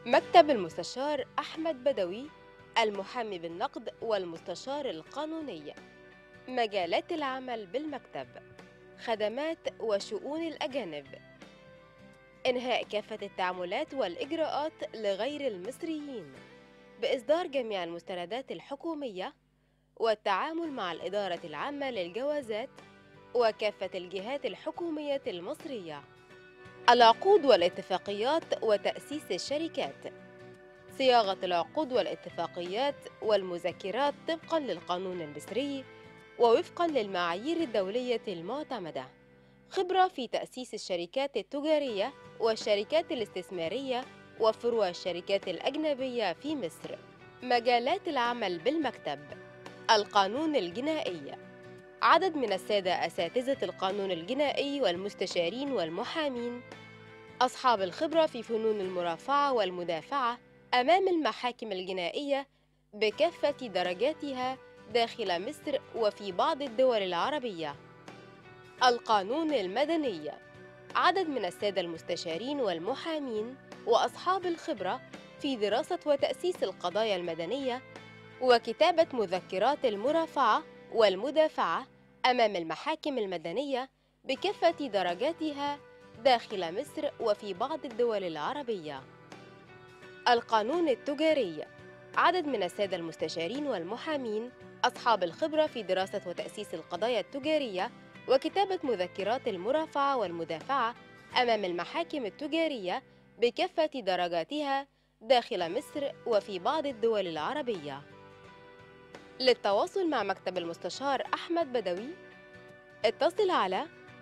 مكتب المستشار أحمد بدوي المحامي بالنقد والمستشار القانوني مجالات العمل بالمكتب خدمات وشؤون الأجانب إنهاء كافة التعاملات والإجراءات لغير المصريين بإصدار جميع المستندات الحكومية والتعامل مع الإدارة العامة للجوازات وكافة الجهات الحكومية المصرية العقود والاتفاقيات وتأسيس الشركات صياغة العقود والاتفاقيات والمذكرات طبقا للقانون المصري ووفقا للمعايير الدولية المعتمدة خبرة في تأسيس الشركات التجارية والشركات الاستثمارية وفروع الشركات الأجنبية في مصر مجالات العمل بالمكتب القانون الجنائي عدد من السادة أساتذة القانون الجنائي والمستشارين والمحامين أصحاب الخبرة في فنون المرافعة والمدافعة أمام المحاكم الجنائية بكافة درجاتها داخل مصر وفي بعض الدول العربية القانون المدني عدد من السادة المستشارين والمحامين وأصحاب الخبرة في دراسة وتأسيس القضايا المدنية وكتابة مذكرات المرافعة والمدافعة أمام المحاكم المدنية بكافة درجاتها داخل مصر وفي بعض الدول العربية. القانون التجاري عدد من السادة المستشارين والمحامين أصحاب الخبرة في دراسة وتأسيس القضايا التجارية وكتابة مذكرات المرافعة والمدافعة أمام المحاكم التجارية بكافة درجاتها داخل مصر وفي بعض الدول العربية. للتواصل مع مكتب المستشار أحمد بدوي اتصل على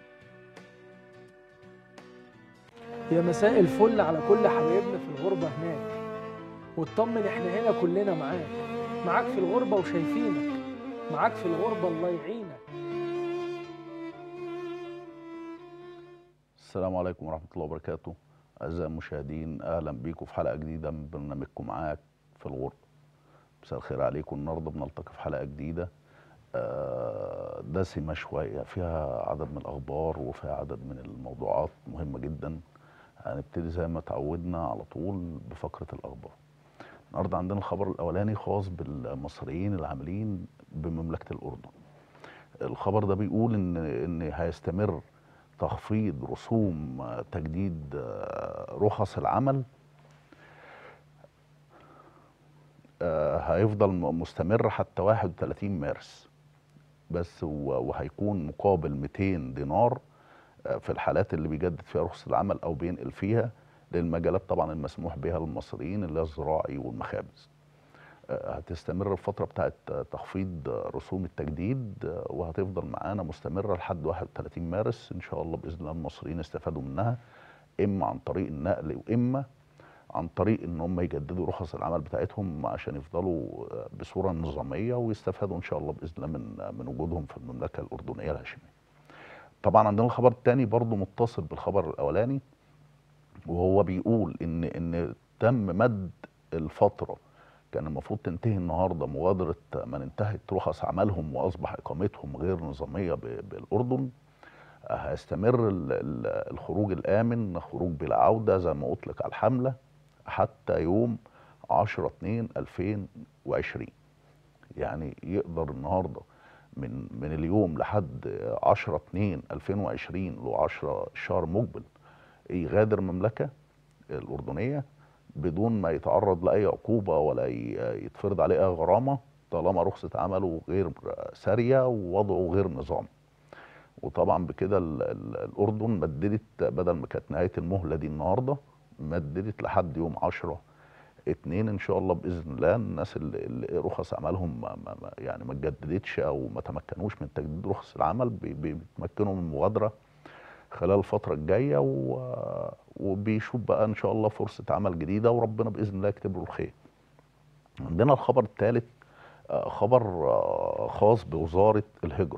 يا مساء الفل على كل حبايبنا في الغربة هناك واطمن احنا هنا كلنا معاك معاك في الغربة وشايفينك معاك في الغربة الله يعينك السلام عليكم ورحمة الله وبركاته أعزائي المشاهدين أهلا بيكم في حلقة جديدة من برنامجكم معاك في الغربة مساء الخير عليكم النهاردة بنلتقي في حلقة جديدة آه، دسمة شوية فيها عدد من الأخبار وفيها عدد من الموضوعات مهمة جدا هنبتدي زي ما تعودنا على طول بفقرة الأخبار النهاردة عندنا الخبر الأولاني خاص بالمصريين العاملين بمملكة الأردن الخبر ده بيقول إن إن هيستمر تخفيض رسوم آه، تجديد آه، رخص العمل آه، هيفضل م- مستمر حتى 31 مارس بس و- وهيكون مقابل 200 دينار آه، في الحالات اللي بيجدد فيها رخصة العمل أو بينقل فيها للمجالات طبعا المسموح بها للمصريين اللي هي الزراعي والمخابز آه، هتستمر الفترة بتاعت آه، تخفيض آه، رسوم التجديد آه، وهتفضل معانا مستمرة لحد 31 مارس إن شاء الله بإذن الله المصريين يستفادوا منها إما عن طريق النقل وإما عن طريق ان هم يجددوا رخص العمل بتاعتهم عشان يفضلوا آه، بصوره نظاميه ويستفادوا ان شاء الله باذن الله من آه، من وجودهم في المملكه الاردنيه الهاشميه. طبعا عندنا الخبر الثاني برضه متصل بالخبر الاولاني وهو بيقول ان ان تم مد الفتره كان المفروض تنتهي النهارده مبادره من انتهت رخص عملهم واصبح اقامتهم غير نظاميه ب- بالاردن آه، هيستمر ال- ال- الخروج الامن خروج بلا عوده زي ما اطلق على الحمله حتى يوم 10 2 2020 يعني يقدر النهارده من من اليوم لحد 10 2 2020 ل 10 شهر مقبل يغادر المملكه الاردنيه بدون ما يتعرض لاي عقوبه ولا ي- يتفرض عليه اي غرامه طالما رخصه عمله غير ساريه ووضعه غير نظامي وطبعا بكده ال- ال- الاردن مددت بدل ما كانت نهايه المهله دي النهارده مددت لحد يوم 10 اتنين ان شاء الله باذن الله الناس اللي, اللي رخص عملهم ما ما ما- يعني ما اتجددتش او ما تمكنوش من تجديد رخص العمل بي- بي- بيتمكنوا من المغادره خلال الفتره الجايه و- وبيشوف بقى ان شاء الله فرصه عمل جديده وربنا باذن الله يكتب له الخير. عندنا الخبر الثالث خبر آه، خاص بوزاره الهجره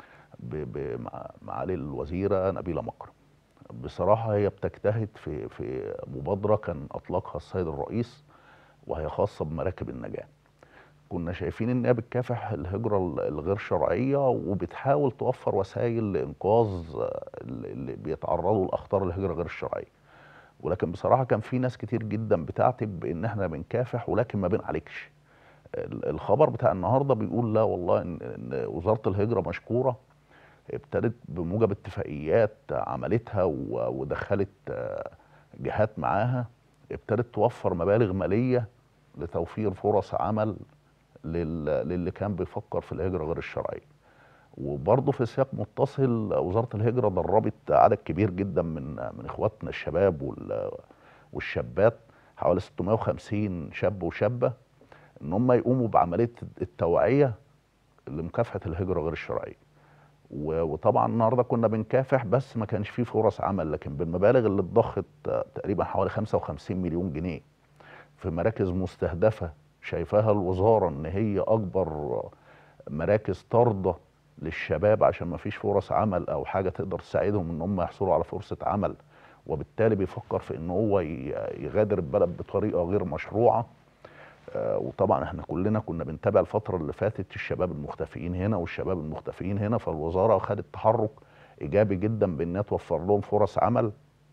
ب- ب- مع معالي الوزيره نبيله مكرم. بصراحه هي بتجتهد في في مبادره كان اطلقها السيد الرئيس وهي خاصه بمراكب النجاه. كنا شايفين ان هي بتكافح الهجره ال- الغير شرعيه وبتحاول توفر وسائل لانقاذ آه، اللي اللي بيتعرضوا لاخطار الهجره غير الشرعيه. ولكن بصراحه كان في ناس كتير جدا بتعتب بان احنا بنكافح ولكن ما بنعالجش ال- الخبر بتاع النهارده بيقول لا والله ان إن وزاره الهجره مشكوره ابتدت بموجب اتفاقيات عملتها و- ودخلت آه، جهات معاها ابتدت توفر مبالغ ماليه لتوفير فرص عمل لل- للي كان بيفكر في الهجره غير الشرعيه وبرضه في سياق متصل وزاره الهجره دربت عدد كبير جدا من من اخواتنا الشباب وال- والشابات حوالي 650 شاب وشابه ان هم يقوموا بعمليه التوعيه لمكافحه الهجره غير الشرعيه و- وطبعا النهارده كنا بنكافح بس ما كانش فيه فرص عمل لكن بالمبالغ اللي اتضخت آه، تقريبا حوالي 55 مليون جنيه في مراكز مستهدفه شايفاها الوزاره ان هي اكبر مراكز طارده للشباب عشان ما فيش فرص عمل او حاجه تقدر تساعدهم ان هم يحصلوا على فرصه عمل وبالتالي بيفكر في ان هو ي- يغادر البلد بطريقه غير مشروعه آه، وطبعا احنا كلنا كنا بنتابع الفتره اللي فاتت الشباب المختفيين هنا والشباب المختفيين هنا فالوزاره خدت تحرك ايجابي جدا بانها توفر لهم فرص عمل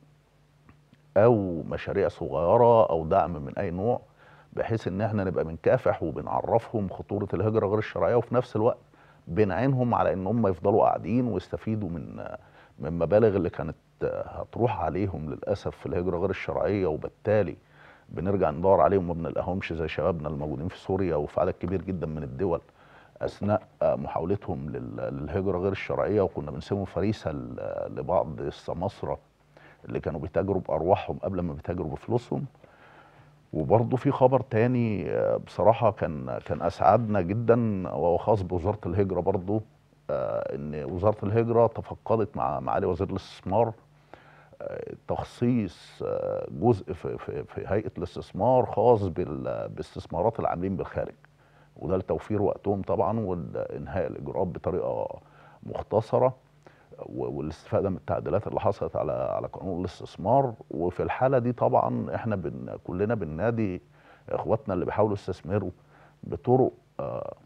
او مشاريع صغيره او دعم من اي نوع بحيث ان احنا نبقى بنكافح وبنعرفهم خطوره الهجره غير الشرعيه وفي نفس الوقت بنعينهم على ان هم يفضلوا قاعدين ويستفيدوا من من مبالغ اللي كانت هتروح عليهم للاسف في الهجره غير الشرعيه وبالتالي بنرجع ندور عليهم وما بنلاقيهمش زي شبابنا الموجودين في سوريا وفي عدد كبير جدا من الدول اثناء محاولتهم لل- للهجره غير الشرعيه وكنا بنسيبهم فريسه ل- لبعض السماسره اللي كانوا بيتاجروا بارواحهم قبل ما بيتاجروا بفلوسهم وبرضه في خبر تاني آه، بصراحة كان كان أسعدنا جدا وهو خاص بوزارة الهجرة برضه آه، إن وزارة الهجرة تفقدت مع معالي وزير الاستثمار آه، تخصيص آه، جزء في, في, في هيئة الاستثمار خاص بال- باستثمارات العاملين بالخارج وده لتوفير وقتهم طبعا وإنهاء الإجراءات بطريقة مختصرة و- والاستفاده من التعديلات اللي حصلت على على قانون الاستثمار وفي الحاله دي طبعا احنا بن كلنا بننادي اخواتنا اللي بيحاولوا يستثمروا بطرق آه،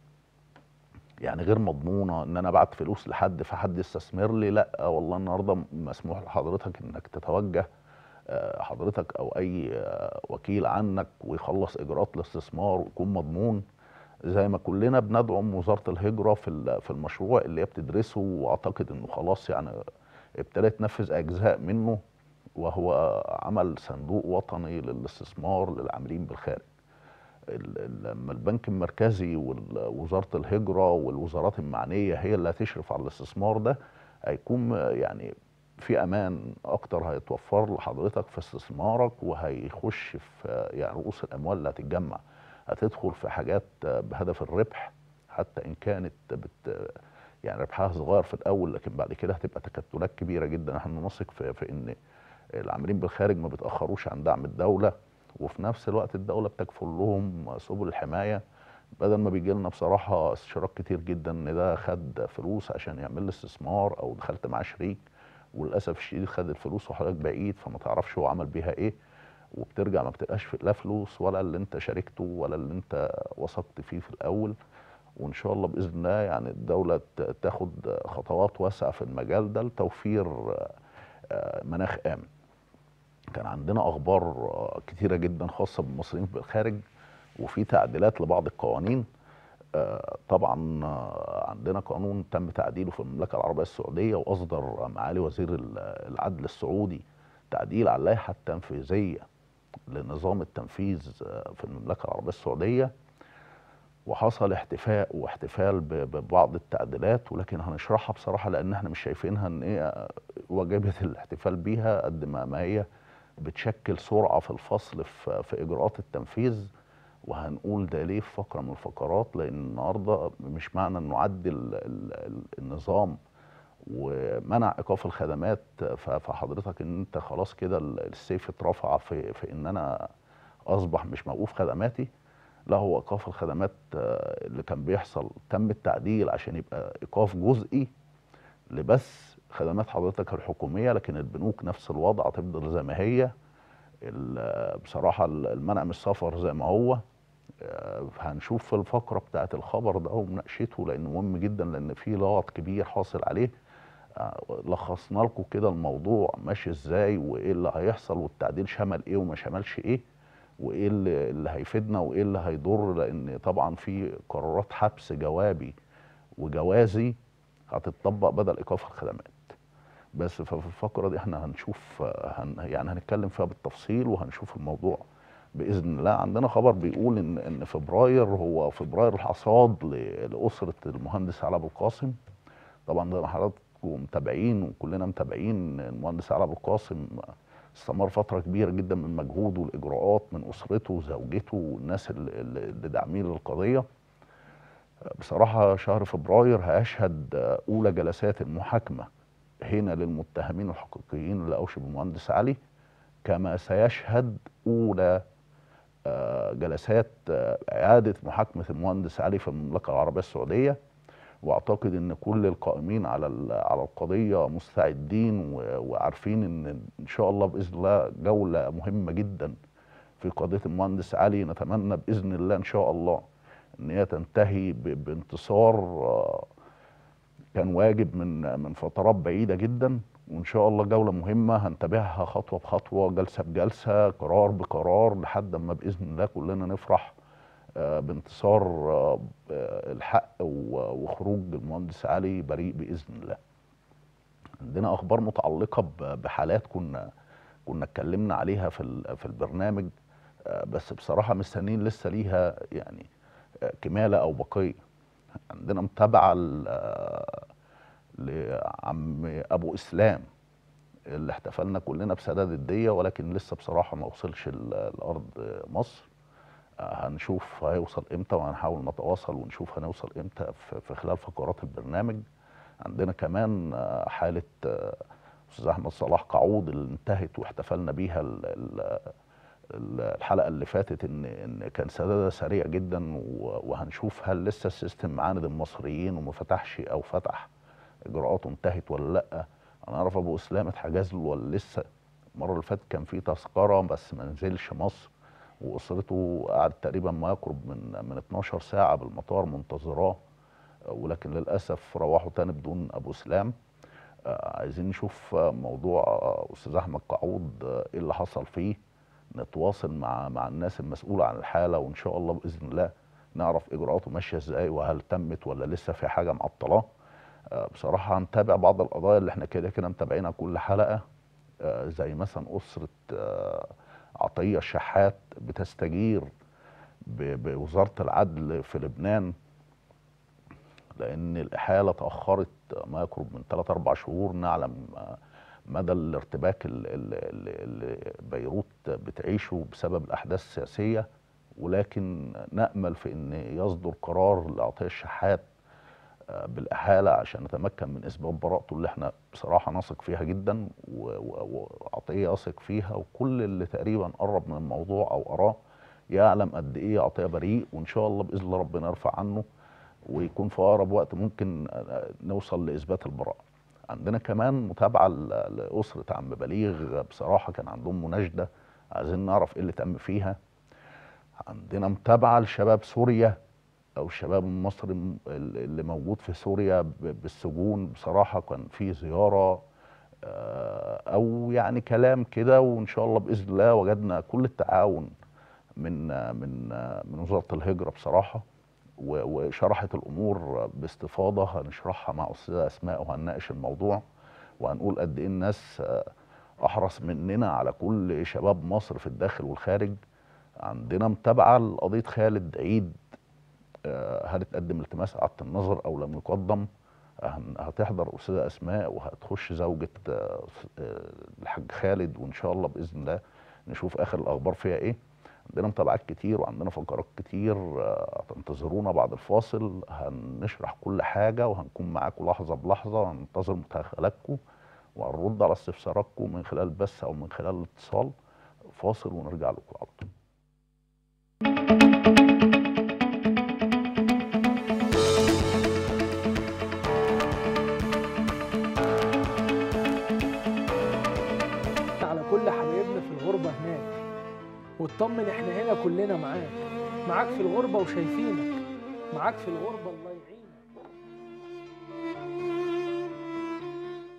يعني غير مضمونه ان انا ابعت فلوس لحد فحد يستثمر لي لا والله النهارده مسموح لحضرتك انك تتوجه آه، حضرتك او اي آه، وكيل عنك ويخلص اجراءات الاستثمار ويكون مضمون زي ما كلنا بندعم وزاره الهجره في ال- في المشروع اللي هي بتدرسه واعتقد انه خلاص يعني ابتدت تنفذ اجزاء منه وهو عمل صندوق وطني للاستثمار للعاملين بالخارج ال- ال- لما البنك المركزي ووزاره الهجره والوزارات المعنيه هي اللي هتشرف على الاستثمار ده هيكون يعني في امان اكتر هيتوفر لحضرتك في استثمارك وهيخش في يعني رؤوس الاموال اللي هتتجمع هتدخل في حاجات بهدف الربح حتى ان كانت بت يعني ربحها صغير في الاول لكن بعد كده هتبقى تكتلات كبيره جدا احنا نثق في, في ان العاملين بالخارج ما بيتاخروش عن دعم الدوله وفي نفس الوقت الدوله بتكفل لهم سبل الحمايه بدل ما بيجي لنا بصراحه استشارات كتير جدا ان ده خد فلوس عشان يعمل لي استثمار او دخلت معاه شريك وللاسف الشديد خد الفلوس وحضرتك بعيد فما تعرفش هو عمل بيها ايه وبترجع ما بتبقاش في- لا فلوس ولا اللي انت شاركته ولا اللي انت وثقت فيه في الاول وان شاء الله باذن الله يعني الدوله ت- تاخد خطوات واسعه في المجال ده لتوفير آه، آه، مناخ امن كان عندنا اخبار آه، كتيره جدا خاصه بالمصريين في الخارج وفي تعديلات لبعض القوانين آه، طبعا آه، عندنا قانون تم تعديله في المملكه العربيه السعوديه واصدر معالي وزير ال- العدل السعودي تعديل على اللائحه التنفيذيه لنظام التنفيذ آه، في المملكه العربيه السعوديه وحصل احتفاء واحتفال ب- ببعض التعديلات ولكن هنشرحها بصراحه لان احنا مش شايفينها ان هي واجبه الاحتفال بيها قد ما ما هي بتشكل سرعه في الفصل في, في اجراءات التنفيذ وهنقول ده ليه في فقره من الفقرات لان النهارده مش معنى انه عدل ال- ال- النظام ومنع ايقاف الخدمات ف- فحضرتك ان انت خلاص كده ال- السيف اترفع في في ان انا اصبح مش موقوف خدماتي لا هو ايقاف الخدمات آه، اللي كان بيحصل تم التعديل عشان يبقى ايقاف جزئي لبس خدمات حضرتك الحكوميه لكن البنوك نفس الوضع هتفضل زي ما هي ال- بصراحه المنع من السفر زي ما هو آه، هنشوف في الفقره بتاعت الخبر ده ومناقشته لانه مهم جدا لان في لغط كبير حاصل عليه آه، لخصنا لكم كده الموضوع ماشي ازاي وايه اللي هيحصل والتعديل شمل ايه وما شملش ايه وايه اللي, اللي هيفيدنا وايه اللي هيضر لان طبعا في قرارات حبس جوابي وجوازي هتطبق بدل ايقاف الخدمات بس ففي الفقره دي احنا هنشوف آه، هن يعني هنتكلم فيها بالتفصيل وهنشوف الموضوع باذن الله عندنا خبر بيقول ان ان فبراير هو فبراير الحصاد ل- لاسره المهندس علي ابو القاسم طبعا زي ما حضراتكم متابعين وكلنا متابعين المهندس علي ابو القاسم استمر فتره كبيره جدا من مجهوده والاجراءات من اسرته وزوجته والناس اللي, اللي داعمين للقضيه بصراحه شهر فبراير هيشهد اولى جلسات المحاكمه هنا للمتهمين الحقيقيين اللي اوشوا بالمهندس علي كما سيشهد اولى آه، جلسات آه، اعاده محاكمه المهندس علي في المملكه العربيه السعوديه واعتقد ان كل القائمين على ال- على القضيه مستعدين و- وعارفين ان ان شاء الله باذن الله جوله مهمه جدا في قضيه المهندس علي نتمنى باذن الله ان شاء الله ان هي تنتهي ب- بانتصار آه، كان واجب من من فترات بعيده جدا وان شاء الله جوله مهمه هنتابعها خطوه بخطوه جلسه بجلسه قرار بقرار لحد ما باذن الله كلنا نفرح آه، بانتصار آه، آه، الحق و- وخروج المهندس علي بريء باذن الله. عندنا اخبار متعلقه ب- بحالات كنا كنا اتكلمنا عليها في ال- في البرنامج آه، بس بصراحه مستنيين لسه ليها يعني آه، كماله او بقيه. عندنا متابعه ل- آه، لعم ابو اسلام اللي احتفلنا كلنا بسداد الديه ولكن لسه بصراحه ما وصلش ال- لارض مصر آه، هنشوف هيوصل امتى وهنحاول نتواصل ونشوف هنوصل امتى في في خلال فقرات البرنامج عندنا كمان آه، حاله آه، استاذ احمد صلاح قعود اللي انتهت واحتفلنا بيها ال- ال- ال- الحلقه اللي فاتت ان ان كان سدادها سريع جدا و- وهنشوف هل لسه السيستم معاند المصريين وما فتحش او فتح اجراءاته انتهت ولا لا انا اعرف ابو اسلام اتحجز له ولا لسه المره اللي فاتت كان في تذكره بس ما نزلش مصر واسرته قعدت تقريبا ما يقرب من من 12 ساعه بالمطار منتظراه ولكن للاسف روحوا تاني بدون ابو اسلام آه، عايزين نشوف آه، موضوع آه، استاذ احمد قعود آه، ايه اللي حصل فيه نتواصل مع مع الناس المسؤوله عن الحاله وان شاء الله باذن الله نعرف اجراءاته ماشيه ازاي وهل تمت ولا لسه في حاجه معطلاه آه، بصراحه هنتابع بعض القضايا اللي احنا كده كده متابعينها كل حلقه آه، زي مثلا اسره آه، عطيه الشحات بتستجير ب- بوزاره العدل في لبنان لان الاحاله تاخرت ما يقرب من 3 4 شهور نعلم آه، مدى الارتباك ال- ال- ال- اللي بيروت بتعيشه بسبب الاحداث السياسيه ولكن نامل في ان يصدر قرار لعطيه الشحات آه، بالاحاله عشان نتمكن من اثبات براءته اللي احنا بصراحه نثق فيها جدا و- و- وعطيه يثق فيها وكل اللي تقريبا قرب من الموضوع او قراه يعلم قد ايه عطيه بريء وان شاء الله باذن الله ربنا يرفع عنه ويكون في اقرب وقت ممكن آه، نوصل لاثبات البراءه. عندنا كمان متابعه ل- لاسره عم بليغ بصراحه كان عندهم مناشده عايزين نعرف ايه اللي تم فيها. عندنا متابعه لشباب سوريا او الشباب المصري م- اللي موجود في سوريا ب- بالسجون بصراحه كان في زياره آه، او يعني كلام كده وان شاء الله باذن الله وجدنا كل التعاون من آه، من آه، من وزاره الهجره بصراحه و- وشرحت الامور باستفاضه هنشرحها مع استاذه اسماء وهنناقش الموضوع وهنقول قد ايه الناس آه، احرص مننا على كل شباب مصر في الداخل والخارج عندنا متابعه لقضيه خالد عيد آه، هل اتقدم التماس اعاده النظر او لم يقدم هن- هتحضر استاذه اسماء وهتخش زوجة آه، آه، الحاج خالد وان شاء الله باذن الله نشوف اخر الاخبار فيها ايه عندنا متابعات كتير وعندنا فقرات كتير آه، هتنتظرونا بعد الفاصل هنشرح كل حاجه وهنكون معاكم لحظه بلحظه وهننتظر مداخلاتكم وهنرد على استفساراتكم من خلال البث او من خلال الاتصال فاصل ونرجع لكم على طول على كل حبايبنا في الغربة هناك واطمن احنا هنا كلنا معاك معاك في الغربة وشايفينك معاك في الغربة الله يعينك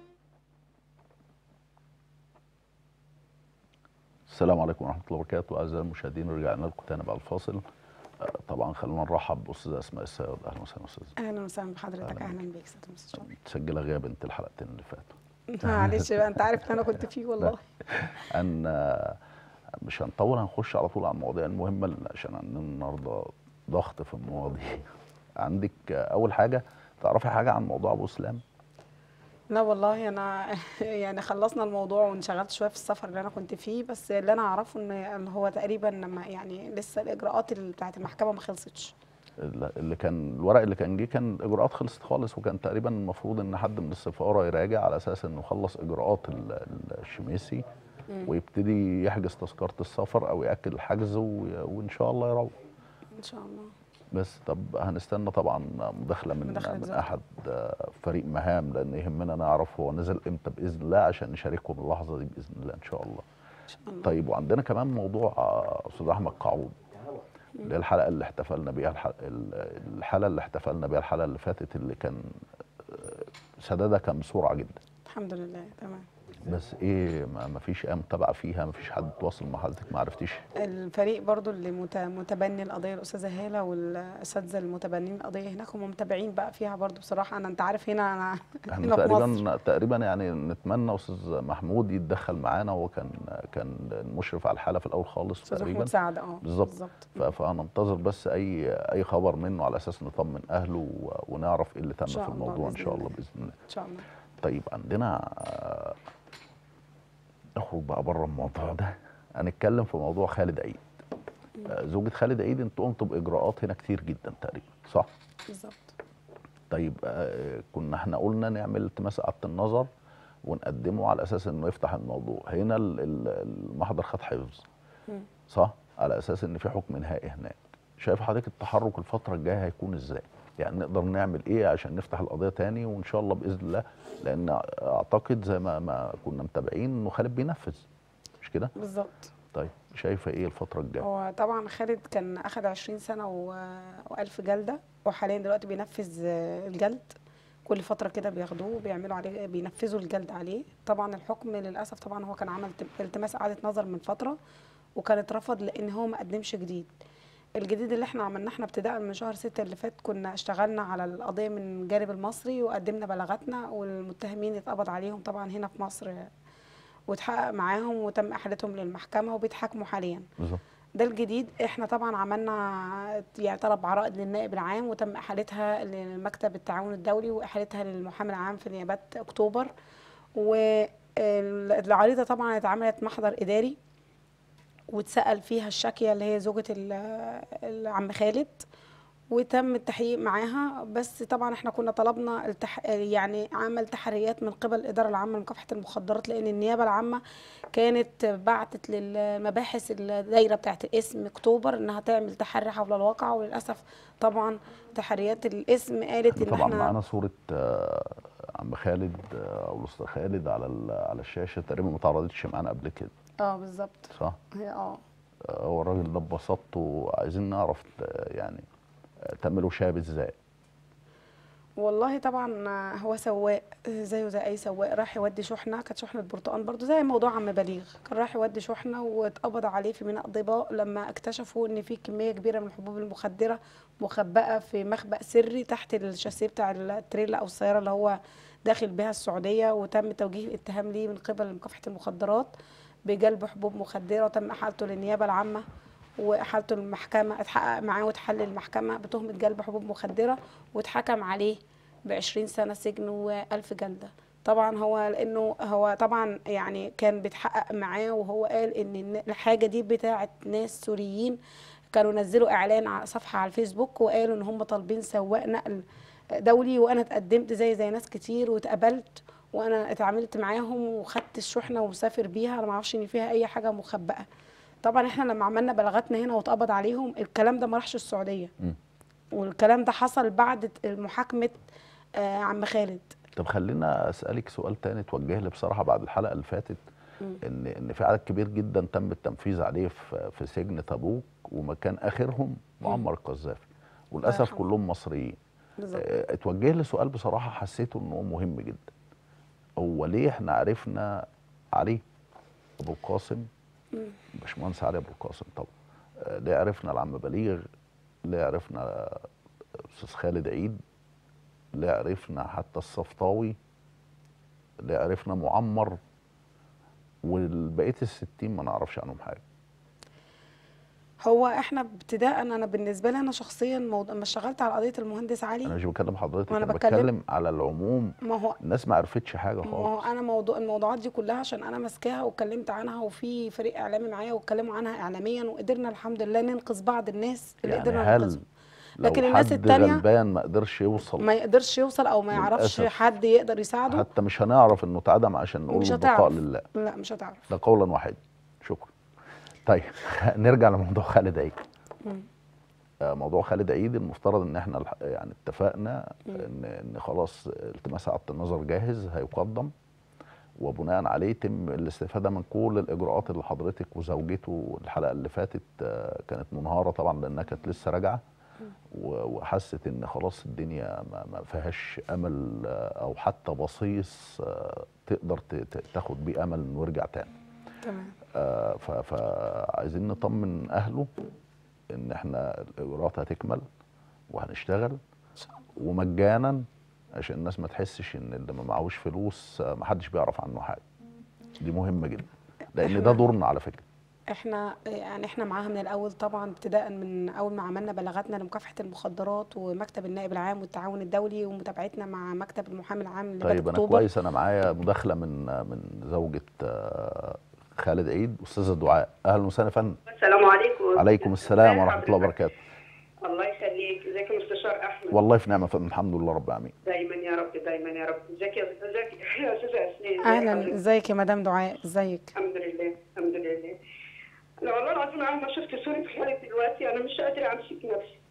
السلام عليكم ورحمه الله وبركاته اعزائي المشاهدين رجعنا لكم تاني بعد الفاصل آه، طبعا خلونا نرحب باستاذه اسماء السيد اهلا وسهلا استاذ اهلا وسهلا بحضرتك أهلاً اهلا بيك سياده المستشار مسجله غياب انت الحلقتين اللي فاتوا معلش بقى انت عارف ان انا كنت فيه والله ان آه، مش هنطول هنخش على طول على المواضيع المهمه اللي- عشان عندنا النهارده ضغط في المواضيع عندك آه، اول حاجه تعرفي حاجه عن موضوع ابو اسلام لا والله انا يعني خلصنا الموضوع وانشغلت شويه في السفر اللي انا كنت فيه بس اللي انا اعرفه ان إن هو تقريبا لما يعني لسه الاجراءات اللي بتاعت المحكمه ما خلصتش اللي اللي كان الورق اللي كان جه كان الاجراءات خلصت خالص وكان تقريبا المفروض ان حد من السفاره يراجع على اساس انه خلص اجراءات ال- ال- الشميسي ويبتدي يحجز تذكره السفر او ياكد الحجز وي- وان شاء الله يروح ان شاء الله بس طب هنستنى طبعا مداخله من مداخلة من زوجته. احد آه، فريق مهام لان يهمنا نعرف هو نزل امتى باذن الله عشان نشارككم اللحظه دي باذن الله ان شاء الله ان شاء الله طيب وعندنا كمان موضوع آه، استاذ احمد قعود اللي هي الحلقه اللي احتفلنا بيها الح- ال- الحلقه اللي احتفلنا بيها الحلقه اللي فاتت اللي كان آه، سدادها كان بسرعه جدا الحمد لله تمام بس ايه ما ما فيش ايه متابعه فيها ما فيش حد تواصل مع حضرتك ما عرفتيش الفريق برضو اللي مت- متبني القضيه الاستاذه هاله والاساتذه المتبنين القضيه هناك هم متابعين بقى فيها برضو بصراحه انا انت عارف هنا انا احنا هنا في مصر تقريبا تقريبا يعني نتمنى استاذ محمود يتدخل معانا هو كان كان المشرف على الحاله في الاول خالص استاذ تقريبا محمود سعد اه بالظبط. ف- فهننتظر بس اي اي خبر منه على اساس نطمن اهله و- ونعرف ايه اللي تم شاء في الله الموضوع ان بإذن شاء الله الله. باذن الله ان شاء الله طيب عندنا آه، نخرج بقى بره الموضوع ده هنتكلم في موضوع خالد عيد آه، زوجة خالد عيد انتوا قمتوا باجراءات هنا كتير جدا تقريبا صح؟ بالظبط طيب آه، كنا احنا قلنا نعمل التماس اعاده النظر ونقدمه على اساس انه يفتح الموضوع هنا ال- ال- المحضر خد حفظ مم. صح على اساس ان في حكم نهائي هناك شايف حضرتك التحرك الفتره الجايه هيكون ازاي يعني نقدر نعمل ايه عشان نفتح القضيه تاني وان شاء الله باذن الله لان اعتقد زي ما ما كنا متابعين انه خالد بينفذ مش كده بالظبط طيب شايفه ايه الفتره الجايه هو طبعا خالد كان اخد 20 سنه و... و1000 جلده وحاليا دلوقتي بينفذ آه، الجلد كل فتره كده بياخدوه وبيعملوا عليه بينفذوا الجلد عليه طبعا الحكم للاسف طبعا هو كان عمل تم- التماس اعاده نظر من فتره وكان اترفض لان هو ما قدمش جديد الجديد اللي احنا عملناه احنا ابتداء من شهر ستة اللي فات كنا اشتغلنا على القضيه من الجانب المصري وقدمنا بلاغاتنا والمتهمين اتقبض عليهم طبعا هنا في مصر واتحقق معاهم وتم احالتهم للمحكمه وبيتحاكموا حاليا بالظبط ده الجديد احنا طبعا عملنا يعني طلب عرائض للنائب العام وتم احالتها لمكتب التعاون الدولي واحالتها للمحامي العام في نيابات اكتوبر والعريضه طبعا اتعملت محضر اداري واتسال فيها الشاكيه اللي هي زوجة ال- العم خالد وتم التحقيق معاها بس طبعا احنا كنا طلبنا التح... يعني عمل تحريات من قبل الاداره العامه لمكافحه المخدرات لان النيابه العامه كانت بعتت للمباحث الدايره بتاعت الاسم اكتوبر انها تعمل تحري حول الواقع وللاسف طبعا تحريات الاسم قالت ان طبعا احنا معانا صوره آه، عم خالد آه، او الاستاذ خالد على ال- على الشاشه تقريبا ما اتعرضتش معانا قبل كده اه بالظبط صح هي اه آه، هو الراجل ده ببساطته عايزين نعرف آه، يعني آه، تعملوا شاب ازاي والله طبعا هو سواق زيه زي اي سواق راح يودي شحنه كانت شحنه برتقال برضو زي موضوع عم بليغ كان راح يودي شحنه واتقبض عليه في ميناء ضباء لما اكتشفوا ان في كميه كبيره من الحبوب المخدره مخبأه في مخبأ سري تحت الشاسيه بتاع التريلا او السياره اللي هو داخل بها السعوديه وتم توجيه الاتهام ليه من قبل مكافحه المخدرات بجلب حبوب مخدره وتم احالته للنيابه العامه واحالته للمحكمه اتحقق معاه واتحل المحكمه بتهمه جلب حبوب مخدره واتحكم عليه ب 20 سنه سجن و1000 جلده طبعا هو لانه هو طبعا يعني كان بيتحقق معاه وهو قال ان الن- الحاجه دي بتاعه ناس سوريين كانوا نزلوا اعلان على صفحه على الفيسبوك وقالوا ان هم طالبين سواق نقل دولي وانا اتقدمت زي زي ناس كتير واتقبلت وانا اتعاملت معاهم وخدت الشحنه ومسافر بيها انا ما اعرفش ان فيها اي حاجه مخبأه طبعا احنا لما عملنا بلاغاتنا هنا واتقبض عليهم الكلام ده ما راحش السعوديه مم. والكلام ده حصل بعد محاكمه آه عم خالد طب خلينا اسالك سؤال تاني توجه لي بصراحه بعد الحلقه اللي فاتت مم. ان ان في عدد كبير جدا تم التنفيذ عليه في في سجن تبوك ومكان اخرهم معمر القذافي وللاسف يرحمه. كلهم مصريين بالظبط آه، اتوجه لي سؤال بصراحه حسيته ان هو مهم جدا هو ليه احنا عرفنا علي ابو القاسم باشمهندس علي ابو القاسم طبعا آه، ليه عرفنا العم بليغ ليه عرفنا استاذ خالد عيد ليه عرفنا حتى الصفطاوي ليه عرفنا معمر والبقيه الستين ما نعرفش عنهم حاجه هو احنا ابتداء انا بالنسبه لي انا شخصيا موضوع ما اشتغلت على قضيه المهندس انا علي مش بكلم حضرتك وأنا انا بتكلم- بتكلم على العموم ما هو الناس ما عرفتش حاجه ما هو خالص انا موضوع الموضوعات دي كلها عشان انا ماسكاها واتكلمت عنها وفي فريق اعلامي معايا واتكلموا عنها اعلاميا وقدرنا الحمد لله ننقذ بعض الناس اللي يعني قدرنا هل ننقذهم لو لكن الناس حد التانية غلبان ما قدرش يوصل ما يقدرش يوصل او ما يعرفش للأسف. حد يقدر يساعده حتى مش هنعرف انه اتعدم عشان نقول مش البقاء هتعرف. لله لا مش هتعرف ده قولا واحدا شكرا طيب نرجع لموضوع خالد عيد مم. آه، موضوع خالد عيد المفترض ان احنا الح- يعني اتفقنا ان ان خلاص التماس اعاده النظر جاهز هيقدم وبناء عليه يتم الاستفاده من كل الاجراءات اللي حضرتك وزوجته الحلقه اللي فاتت آه، كانت منهاره طبعا لانها كانت لسه راجعه و- وحست ان خلاص الدنيا ما ما فيهاش امل آه، او حتى بصيص آه، تقدر ت- ت- تاخد بيه امل انه يرجع تاني تمام آه، ف- فعايزين نطمن اهله ان احنا الاجراءات هتكمل وهنشتغل ومجانا عشان الناس ما تحسش ان اللي ما معهوش فلوس آه، ما حدش بيعرف عنه حاجه دي مهمه جدا لان ده إحنا- دورنا على فكره احنا يعني احنا معاها من الاول طبعا ابتداء من اول ما عملنا بلاغاتنا لمكافحه المخدرات ومكتب النائب العام والتعاون الدولي ومتابعتنا مع مكتب المحامي العام لبلد طيب انا اكتوبر كويس انا معايا مداخله من من زوجة آه، خالد عيد استاذه دعاء اهلا وسهلا يا فندم السلام عليكم عليكم السلام ازي ورحمه الله حضرتك؟ وبركاته الله يخليك ازيك يا مستشار احمد والله في نعمه يا فندم الحمد لله رب العالمين دايما يا رب دايما يا رب ازيك يا ازيك يا استاذه اسماء ازي اهلا حضرتك؟ ازيك يا مدام دعاء ازيك الحمد لله الحمد لله انا والله العظيم اول ما شفت صورة خالد دلوقتي انا مش قادره امسك نفسي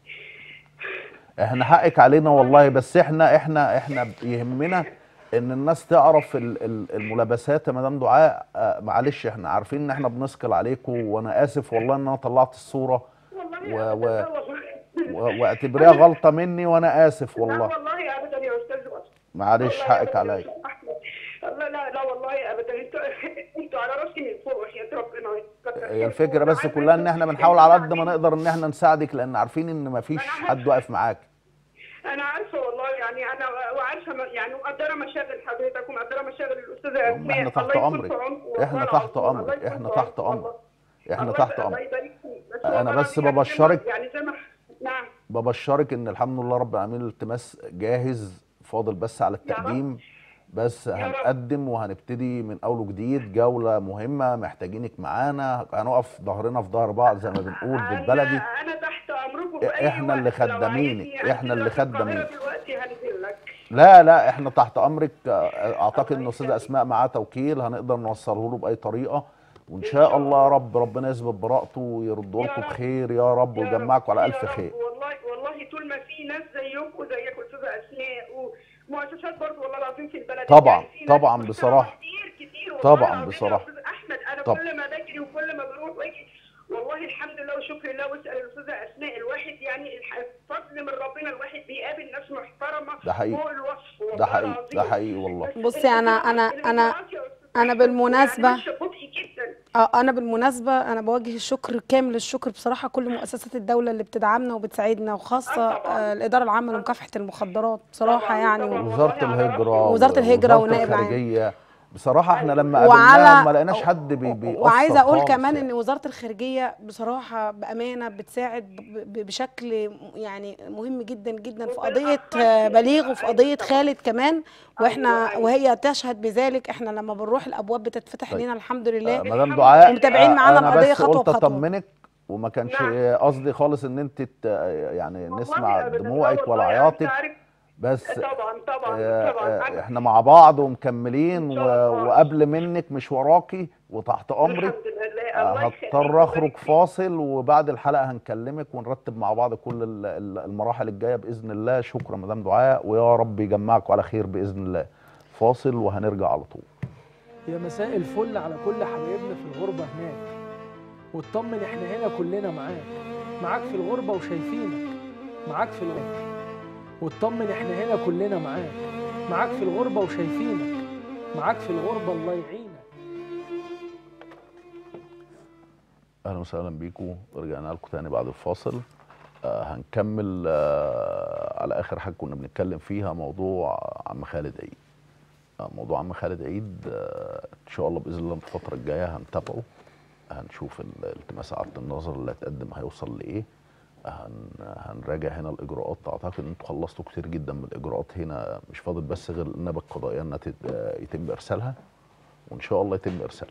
احنا حقك علينا والله بس احنا احنا احنا يهمنا ان الناس تعرف ال- ال- الملابسات يا مدام دعاء آه، معلش احنا عارفين ان احنا بنثقل عليكم وانا اسف والله ان انا طلعت الصوره والله و- أبداً، و- لا والله و- واعتبريها غلطه مني وانا اسف لا والله والله ابدا يا استاذ معلش والله حقك أبداً يا عليا أستاذ أحمد. لا لا لا والله ابدا انتوا انتوا على راسي من فوق وحياه ربنا يكتر هي خيركم. الفكره بس وعارفة كلها ان إنتوا- احنا بنحاول على قد ما إنتوا نقدر ان احنا نساعدك لان عارفين ان مفيش أنا حد واقف معاك انا عارفه والله يعني انا وعارفه م- يعني مقدره مشاغل حضرتك ومقدره مشاغل الاستاذه هم اسماء احنا تحت الله يكون امرك في عونكم والله احنا العظيم. تحت الله امرك يكون احنا في تحت عونكم امرك والله. احنا الله تحت يبارك- الله امرك يبارك فيك. بس أنا والله بس العظيم ببشرك- يعني زي ما نعم ببشرك ان الحمد لله رب العالمين الالتماس جاهز فاضل بس على يا رب. التقديم بس رب. هنقدم وهنبتدي من اول وجديد جوله مهمه محتاجينك معانا هنقف ظهرنا في ظهر بعض زي ما بنقول بالبلدي انا انا تحت امركم في اي إحنا اللي وقت. لو خدامينك. عايزني إحنا أنزل اللي لك القاهرة خدامينك. دلوقتي هنزل لك لا لا احنا تحت امرك آه، اعتقد ان الله استاذ يخليك. اسماء معاه توكيل هنقدر نوصله له باي طريقه وان شاء الله يا رب ربنا يثبت براءته ويرده يا لكم رب. بخير يا رب يا رب، ويجمعكم على يا الف رب. خير والله والله طول ما في ناس زيكم زيكم استاذه اسماء ومؤسسات برضه والله العظيم في البلد طبعاً، يعني في ناس طبعاً محترمة بصراحة. كتير كتير والله طبعاً العظيم يا بصراحة. استاذ احمد انا طب. كل ما بجري وكل ما بروح واجي والله الحمد لله وشكر لله واسال الاستاذه اسماء الواحد يعني الح- فضل من ربنا الواحد بيقابل ناس محترمه ده حقيقي. فوق الوصف والله ده حقيقي العظيم. ده حقيقي والله بس بصي، أنا- أنا- الإجراءات- أنا- الإجراءات يا أستاذ أنا أحمد بالمناسبة- يعني ماشية ببطء جدا اه انا بالمناسبه انا بوجه الشكر كامل الشكر بصراحه كل مؤسسات الدوله اللي بتدعمنا وبتساعدنا وخاصه آه طبعاً. آه الاداره العامه لمكافحه المخدرات بصراحه طبعاً، يعني طبعاً. و- وزاره والله على الهجره وزارة الهجرة ووزارة ونائب العام. الخارجيه بصراحه احنا لما وعلى- قابلناهم ما لقيناش حد بي بيأثر وعايزه اقول خالص كمان يعني. ان وزاره الخارجيه بصراحه بامانه بتساعد ب- ب- بشكل يعني مهم جدا جدا في قضيه آه، بليغ وفي قضيه خالد كمان واحنا أيوة. وهي تشهد بذلك احنا لما بنروح الابواب بتتفتح طيب. لنا الحمد آه، لله مدام دعاء ومتابعين آه، معانا أنا القضية بس خطوة قلت بخطوة. اطمنك وما كانش نعم. قصدي خالص ان انت ت- يعني والله نسمع أبداً. دموعك والله ولا أنت عياطك عارف- بس طبعا طبعا آه، طبعا آه، أنا- احنا مع بعض ومكملين إن شاء و- الله. وقبل منك مش وراكي وتحت امرك الحمد لله آه، الله يخليك هضطر ويبارك اخرج فيك. فاصل وبعد الحلقه هنكلمك ونرتب مع بعض كل ال- ال- المراحل الجايه باذن الله شكرا مدام دعاء ويا رب يجمعكم على خير باذن الله فاصل وهنرجع على طول يا مساء الفل على كل حبايبنا في الغربة هناك واطمن احنا هنا كلنا معاك معاك في الغربة وشايفينك معاك في الغربة واطمن احنا هنا كلنا معاك معاك في الغربة وشايفينك معاك في الغربة الله يعينك اهلا وسهلا بيكم رجعنا لكم تاني بعد الفاصل آه هنكمل آه على اخر حاجه كنا بنتكلم فيها موضوع عم خالد عيد آه موضوع عم خالد عيد آه ان شاء الله باذن الله الفتره الجايه هنتابعه هنشوف ال- التماس عقد النظر اللي هيتقدم هيوصل لايه هن هنراجع هنا الاجراءات اعتقد ان انتوا خلصتوا كتير جدا من الاجراءات هنا مش فاضل بس غير النيابه القضائيه انها تت- آه، يتم ارسالها وان شاء الله يتم ارسالها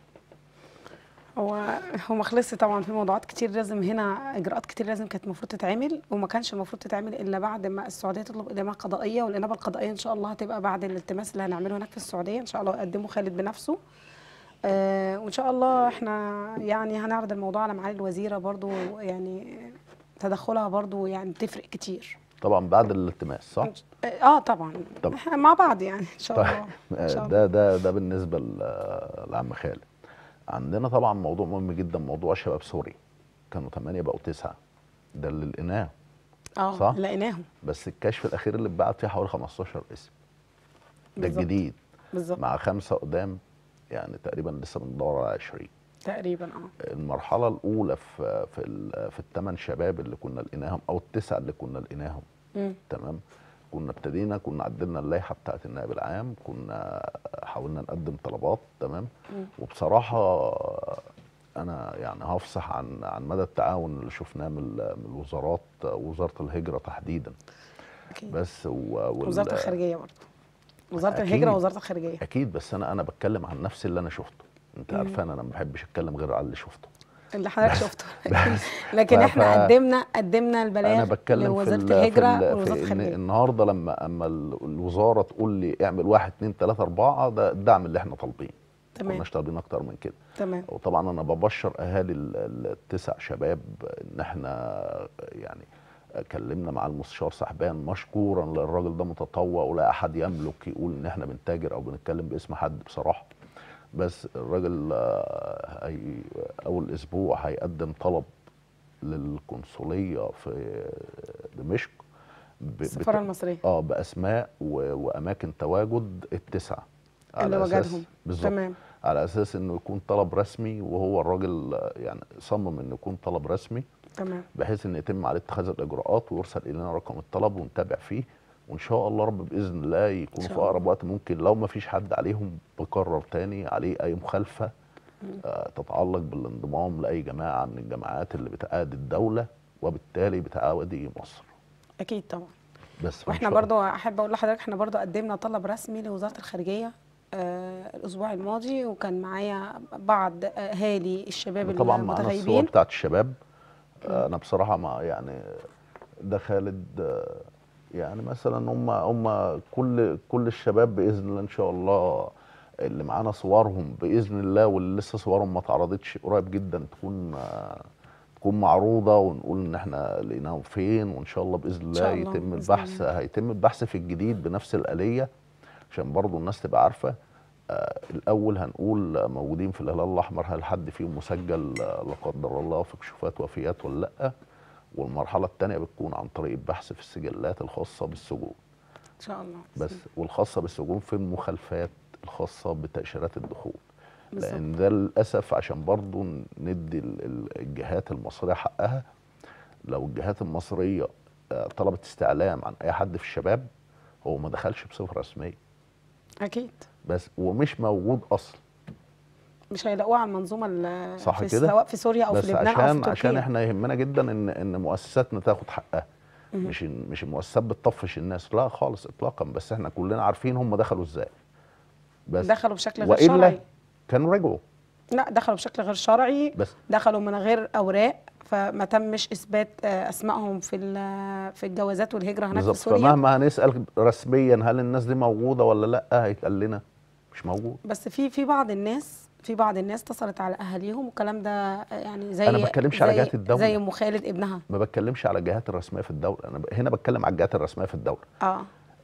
هو هو ما خلصش طبعا في موضوعات كتير لازم هنا اجراءات كتير لازم كانت المفروض تتعمل وما كانش المفروض تتعمل الا بعد ما السعوديه تطلب انابه قضائيه والانابه القضائيه ان شاء الله هتبقى بعد الالتماس اللي هنعمله هناك في السعوديه ان شاء الله يقدمه خالد بنفسه آه وان شاء الله احنا يعني هنعرض الموضوع على معالي الوزيره برضو يعني تدخلها برضو يعني بتفرق كتير طبعا بعد الالتماس صح؟ اه طبعا طب. احنا مع بعض يعني ان شاء الله ان شاء الله ده ده ده بالنسبه ل- لعم خالد عندنا طبعا موضوع مهم جدا موضوع شباب سوريا كانوا 8 بقوا 9 ده اللي لقيناه اه صح؟ لقيناهم بس الكشف الاخير اللي اتبعت فيه حوالي 15 اسم ده بالظبط. الجديد بالظبط مع خمسه قدام يعني تقريبا لسه بندور على 20 تقريبا اه المرحله الاولى في في ال- في الثمان شباب اللي كنا لقيناهم او التسعه اللي كنا لقيناهم مم. تمام كنا ابتدينا كنا عدلنا اللائحه بتاعت النائب العام كنا حاولنا نقدم طلبات تمام مم. وبصراحه انا يعني هفصح عن عن مدى التعاون اللي شفناه من ال- من الوزارات وزاره الهجره تحديدا أكيد. بس و وال- وزاره الخارجيه برضه وزاره أكيد. الهجره ووزاره الخارجيه اكيد بس انا انا بتكلم عن نفسي اللي انا شفته انت مم. عارفه انا ما بحبش اتكلم غير على اللي شفته اللي حضرتك شفته بس لكن ف- احنا ف- قدمنا قدمنا البلاغ انا بتكلم في لوزاره ال- الهجره في, ال- ووزاره في إن الخارجيه النهارده لما اما ال- الوزاره تقول لي اعمل واحد اتنين تلاته اربعه ده الدعم اللي احنا طالبينه ما تمام كناش طالبين اكتر من كده تمام وطبعا انا ببشر اهالي ال- ال- التسع شباب ان احنا يعني كلمنا مع المستشار سحبان مشكورا للراجل ده متطوع ولا احد يملك يقول ان احنا بنتاجر او بنتكلم باسم حد بصراحه بس الراجل آه، هي اول اسبوع هيقدم طلب للقنصليه في دمشق ب- السفاره بت- المصريه اه باسماء و- واماكن تواجد التسعه اللي على أساس- وجدهم بالظبط تمام على اساس انه يكون طلب رسمي وهو الراجل آه، يعني صمم انه يكون طلب رسمي تمام بحيث ان يتم عليه اتخاذ الاجراءات ويرسل الينا رقم الطلب ونتابع فيه وان شاء الله رب باذن الله يكون إن في شاء الله. اقرب وقت ممكن لو ما فيش حد عليهم بكرر تاني عليه اي مخالفه آه تتعلق بالانضمام لاي جماعه من الجماعات اللي بتعادي الدوله وبالتالي بتعادي مصر اكيد طبعا بس فإن واحنا شاء الله. برضو احب اقول لحضرتك احنا برضو قدمنا طلب رسمي لوزاره الخارجيه آه الاسبوع الماضي وكان معايا بعض اهالي الشباب طبعا معانا الصور المتغيبين بتاعت الشباب آه، انا بصراحه ما يعني ده خالد آه، يعني مثلا هم هم كل كل الشباب باذن الله ان شاء الله اللي معانا صورهم باذن الله واللي لسه صورهم ما اتعرضتش قريب جدا تكون آه، تكون معروضه ونقول ان احنا لقيناهم فين وان شاء الله باذن الله شاء الله، يتم بإذن البحث الله. هيتم البحث في الجديد بنفس الاليه عشان برضو الناس تبقى عارفه آه، الاول هنقول آه، موجودين في الهلال الاحمر هل حد فيهم مسجل آه، لا قدر الله في كشوفات وفيات ولا لا والمرحله الثانيه بتكون عن طريق البحث في السجلات الخاصه بالسجون ان شاء الله بس والخاصه بالسجون في المخالفات الخاصه بتاشيرات الدخول بالظبط. لان ده للاسف عشان برضو ندي ال- ال- الجهات المصريه حقها لو الجهات المصريه آه، طلبت استعلام عن اي حد في الشباب هو ما دخلش بصفه رسميه اكيد بس ومش موجود اصلا مش هيلاقوها على المنظومه ال- صح في كده؟ سواء في سوريا او بس في لبنان او في عشان تركيا عشان احنا يهمنا جدا ان ان مؤسساتنا تاخد حقها مهم. مش إن- مش المؤسسات بتطفش الناس لا خالص اطلاقا بس احنا كلنا عارفين هم دخلوا ازاي بس دخلوا بشكل غير والا شرعي كانوا رجعوا لا دخلوا بشكل غير شرعي بس دخلوا من غير اوراق فما تمش اثبات آه، اسمائهم في ال- في الجوازات والهجره هناك في بالظبط سوريا فمهما هنسال رسميا هل الناس دي موجوده ولا لا هيتقال لنا مش موجود بس في في بعض الناس في بعض الناس اتصلت على اهاليهم والكلام ده آه، يعني زي أنا ما بتكلمش على زي- جهات الدولة. زي ام خالد ابنها ما بتكلمش على الجهات الرسميه في الدوله انا ب- هنا بتكلم على الجهات الرسميه في الدوله اه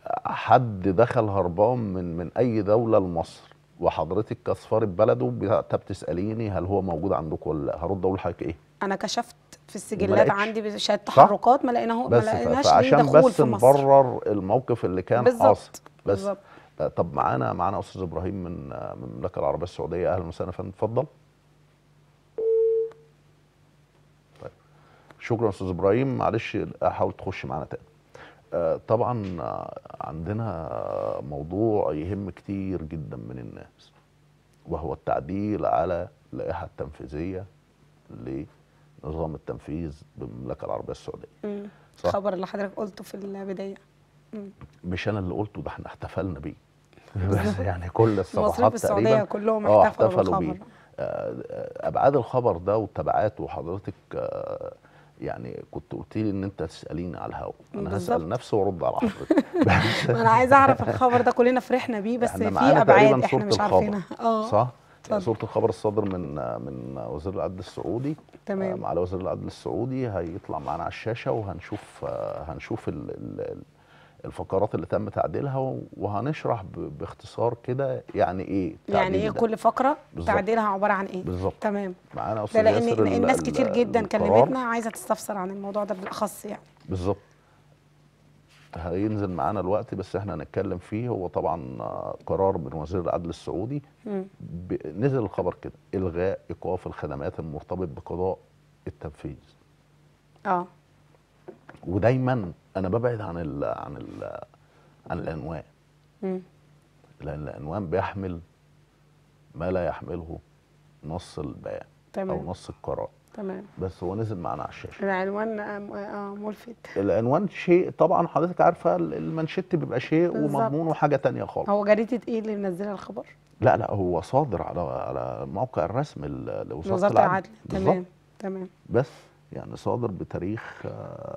حد دخل هربان من من اي دوله لمصر وحضرتك كسفاره بلده بت- بتساليني هل هو موجود عندكم ولا لا هرد اقول لحضرتك ايه انا كشفت في السجلات لقيتش. عندي بشهاده تحركات ما لقيناه ما بس ف- لقيناش ليه فعشان دخول بس في مصر نبرر الموقف اللي كان بالظبط حاصل بس بالظبط آه، طب معانا معانا استاذ ابراهيم من آه، من المملكه العربيه السعوديه اهلا وسهلا يا فندم اتفضل شكرا استاذ ابراهيم معلش حاول تخش معانا تاني آه، طبعا آه، عندنا موضوع يهم كتير جدا من الناس وهو التعديل على اللائحه التنفيذيه لنظام التنفيذ بالمملكه العربيه السعوديه مم. صح. الخبر اللي حضرتك قلته في البدايه مش انا اللي قلته ده احنا احتفلنا بيه بس يعني كل الصفحات المصريين في السعوديه تقريبا كلهم اه احتفلوا احتفلوا بالخبر بيه آه، آه، ابعاد الخبر ده وتبعاته حضرتك آه، يعني كنت قلت لي ان انت تساليني على الهواء انا بالظبط. هسال نفسي وارد على حضرتك بس انا عايزه اعرف الخبر ده كلنا فرحنا بيه بس احنا في معانا ابعاد تقريبا احنا صورة مش الخبر. عارفينها اه صح اتفضل. صورة الخبر الصادر من من وزير العدل السعودي تمام. آه، معالي وزير العدل السعودي هيطلع معانا على الشاشة وهنشوف آه، هنشوف ال- ال- الفقرات اللي تم تعديلها وهنشرح ب- باختصار كده يعني ايه يعني التعديل ايه ده. كل فقره بالظبط. تعديلها عباره عن ايه بالظبط تمام معانا ده استاذ لان ياسر ال- الناس ال- كتير جدا القرار. كلمتنا عايزه تستفسر عن الموضوع ده بالاخص يعني بالظبط هينزل معانا الوقت بس احنا هنتكلم فيه هو طبعا آه، قرار من وزير العدل السعودي مم. ب- نزل الخبر كده الغاء ايقاف الخدمات المرتبط بقضاء التنفيذ اه ودايما انا ببعد عن ال عن ال عن العنوان مم. لان العنوان بيحمل ما لا يحمله نص البيان او تمام نص القرار تمام بس هو نزل معانا على الشاشه العنوان آه، م- اه ملفت العنوان شيء طبعا حضرتك عارفه ال- المانشيت بيبقى شيء بالظبط. ومضمونه حاجه تانية خالص هو جريده ايه اللي منزله الخبر لا لا هو صادر على على الموقع الرسمي ل- لوزاره وزاره العدل العدل بالظبط. تمام تمام بس يعني صادر بتاريخ آه،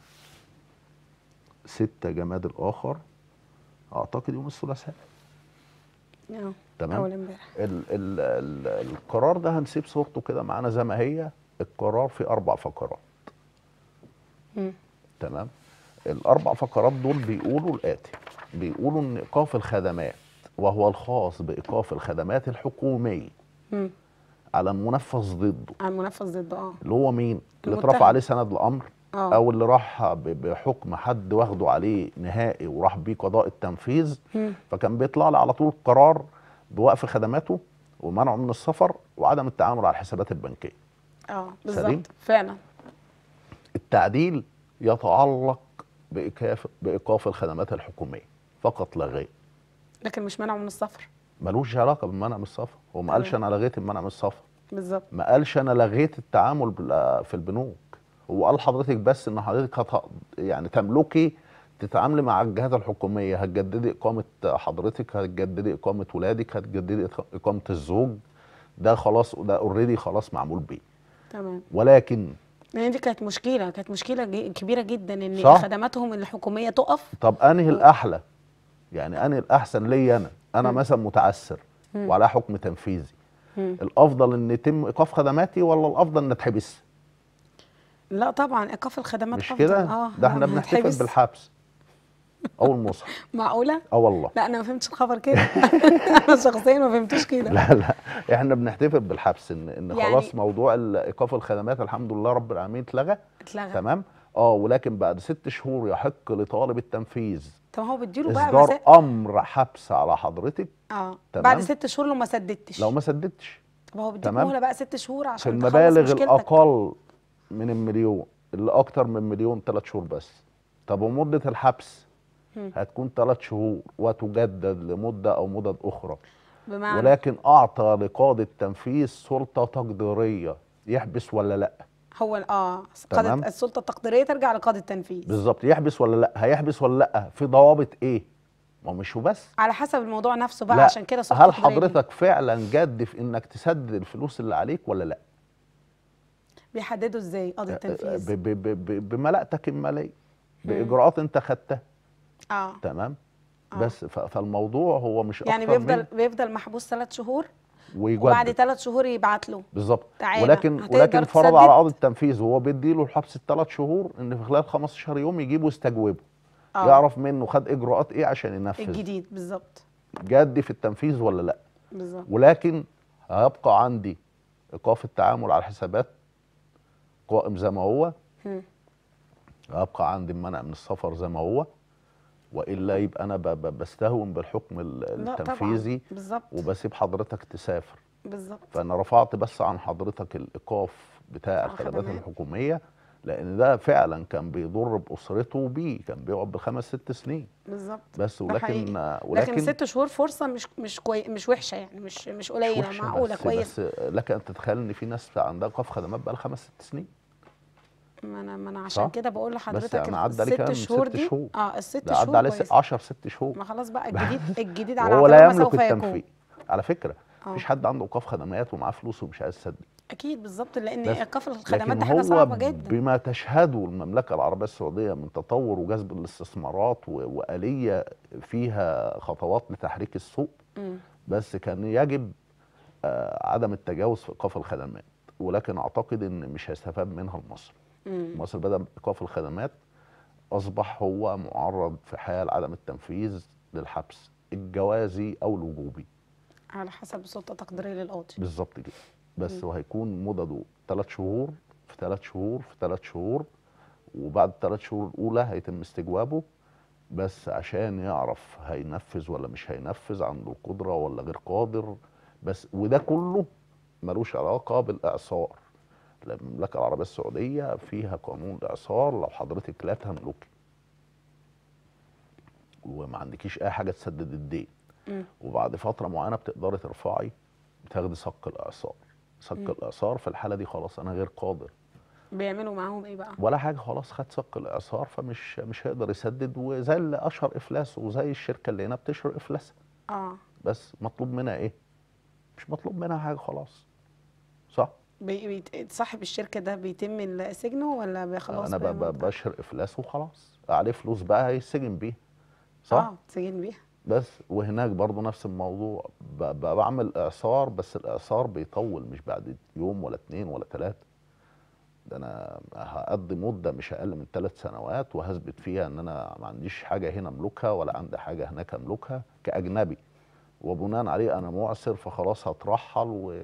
6 جماد الآخر أعتقد يوم الثلاثاء اه تمام اول امبارح ال ال ال القرار ده هنسيب صورته كده معانا زي ما هي القرار في أربع فقرات مم. تمام الأربع فقرات دول بيقولوا الآتي بيقولوا إن إيقاف الخدمات وهو الخاص بإيقاف الخدمات الحكومية مم. على المنفذ ضده على المنفذ ضده اه اللي هو مين؟ اللي المتهم. اترفع عليه سند الأمر اه او اللي راح ب- بحكم حد واخده عليه نهائي وراح بيه قضاء التنفيذ مم. فكان بيطلع لي على طول قرار بوقف خدماته ومنعه من السفر وعدم التعامل على الحسابات البنكيه. اه سليم؟ بالظبط فعلا التعديل يتعلق بايقاف بايقاف الخدمات الحكوميه فقط لا غير. لكن مش منعه من السفر ملوش علاقه بالمنع من السفر، هو ما تمام. قالش انا لغيت المنع من السفر، بالظبط ما قالش انا لغيت التعامل بال- في البنوك هو قال حضرتك بس ان حضرتك هت... يعني تملكي تتعاملي مع الجهات الحكوميه هتجددي اقامه حضرتك هتجددي اقامه ولادك هتجددي إق- اقامه الزوج ده خلاص ده اوريدي خلاص معمول بيه تمام ولكن لان دي كانت مشكله كانت مشكله جي- كبيره جدا ان صح. خدماتهم الحكوميه تقف طب انهي الاحلى يعني انهي الاحسن ليا انا انا مم. مثلا متعسر مم. وعلى حكم تنفيذي مم. الافضل ان يتم ايقاف خدماتي ولا الافضل ان اتحبس لا طبعا ايقاف الخدمات مش أفضل. كده اه ده احنا آه، بنحتفل هتحبس. بالحبس او المصحف معقوله اه والله لا انا ما فهمتش الخبر كده انا شخصيا ما فهمتوش كده لا لا احنا بنحتفل بالحبس ان ان يعني- خلاص موضوع ال- ايقاف الخدمات الحمد لله رب العالمين اتلغى اتلغى تمام اه ولكن بعد ست شهور يحق لطالب التنفيذ طب هو بيديله بقى اصدار مسا... امر حبس على حضرتك اه تمام. بعد ست شهور لو ما سددتش لو ما سددتش طب هو بيديك تمام. مهله بقى ست شهور في عشان تخلص المبالغ مشكلتك. الاقل من المليون اللي اكتر من مليون ثلاث شهور بس طب ومده الحبس مم. هتكون ثلاث شهور وتجدد لمده او مدد اخرى بمعنى ولكن اعطى لقاضي التنفيذ سلطه تقديريه يحبس ولا لا هو ال- اه تمام. قاضي السلطه التقديريه ترجع لقاضي التنفيذ بالظبط يحبس ولا لا هيحبس ولا لا في ضوابط ايه ما هو مش وبس على حسب الموضوع نفسه بقى لا عشان كده سلطه هل تقديرية دي. حضرتك فعلا جد في انك تسدد الفلوس اللي عليك ولا لا بيحددوا ازاي قاضي التنفيذ ب- ب- ب- ب- بملأتك الماليه باجراءات انت خدتها اه تمام آه. بس ف- فالموضوع هو مش يعني أكتر بيفضل من بيفضل محبوس ثلاث شهور وبعد ويجدد ثلاث شهور يبعت له بالظبط تعالى، ولكن هتقدر ولكن فرض تسدد؟ على قاضي التنفيذ وهو بيديله الحبس الثلاث شهور ان في خلال 15 يوم يجيبه يستجوبه آه. يعرف منه خد اجراءات ايه عشان ينفذ الجديد بالظبط جدي في التنفيذ ولا لا بالظبط ولكن هيبقى عندي ايقاف التعامل على الحسابات قائم زي ما هو مم. هيبقى عندي المنع من السفر زي ما هو والا يبقى انا ب- ب- بستهون بالحكم ال- لا طبعا التنفيذي بالظبط وبسيب حضرتك تسافر بالظبط فانا رفعت بس عن حضرتك الايقاف بتاع على الخدمات الخدمات. الحكوميه لان ده فعلا كان بيضر باسرته وبيه كان بيقعد بخمس ست سنين بالظبط بس ده ولكن حقيقي. ولكن لكن ست شهور فرصه مش مش كوي مش وحشه يعني مش مش مش قليله وحشة، معقوله بس كويس بس لك ان تتخيل ان في ناس عندها ايقاف خدمات بقى خمس ست سنين ما انا ما انا عشان صح؟ كده بقول لحضرتك أنا عدى عليه كام؟ الست شهور ست دي شهور. اه الست ده عدى شهور عليه كويس 10 ست شهور ما خلاص بقى الجديد الجديد على وهو لا اعتبار ما يملك سوف يكون التنفيذ على فكره آه. مفيش حد عنده ايقاف خدمات ومعاه فلوس ومش عايز يسدد اكيد بالظبط لان بس- ايقاف الخدمات لكن دي حاجه هو صعبه جدا بما تشهده المملكه العربيه السعوديه من تطور وجذب الاستثمارات و- واليه فيها خطوات لتحريك السوق مم. بس كان يجب آه، عدم التجاوز في ايقاف الخدمات ولكن اعتقد ان مش هيستفاد منها مصر مم. مصر بدأ بإيقاف الخدمات أصبح هو معرض في حال عدم التنفيذ للحبس الجوازي أو الوجوبي على حسب سلطه تقديريه للقاضي بالظبط كده بس وهيكون مدده ثلاث شهور في ثلاث شهور في ثلاث شهور وبعد الثلاث شهور الأولى هيتم استجوابه بس عشان يعرف هينفذ ولا مش هينفذ عنده القدرة ولا غير قادر بس وده كله ملوش علاقة بالإعصار المملكة العربية السعودية فيها قانون الإعصار لو حضرتك لا تملكي وما عندكيش أي حاجة تسدد الدين مم. وبعد فترة معينة بتقدري ترفعي بتاخدي صك الإعصار صك مم. الإعصار في الحالة دي خلاص أنا غير قادر بيعملوا معاهم ايه بقى ولا حاجه خلاص خد صك الاعصار فمش مش هيقدر يسدد وزي اللي اشهر افلاسه وزي الشركه اللي هنا بتشهر افلاسها اه بس مطلوب منها ايه؟ مش مطلوب منها حاجه خلاص صح؟ بي... بيت... صاحب الشركه ده بيتم سجنه ولا بيخلص انا ب- ب- بشهر افلاس وخلاص عليه فلوس بقى هيسجن بيها صح؟ اه تسجن بيها بس وهناك برضو نفس الموضوع ب- ب- بعمل اعصار بس الاعصار بيطول مش بعد يوم ولا اتنين ولا تلاته ده انا هقضي مده مش اقل من ثلاث سنوات وهثبت فيها ان انا ما عنديش حاجه هنا املكها ولا عندي حاجه هناك املكها كاجنبي وبناء عليه انا معسر فخلاص هترحل و...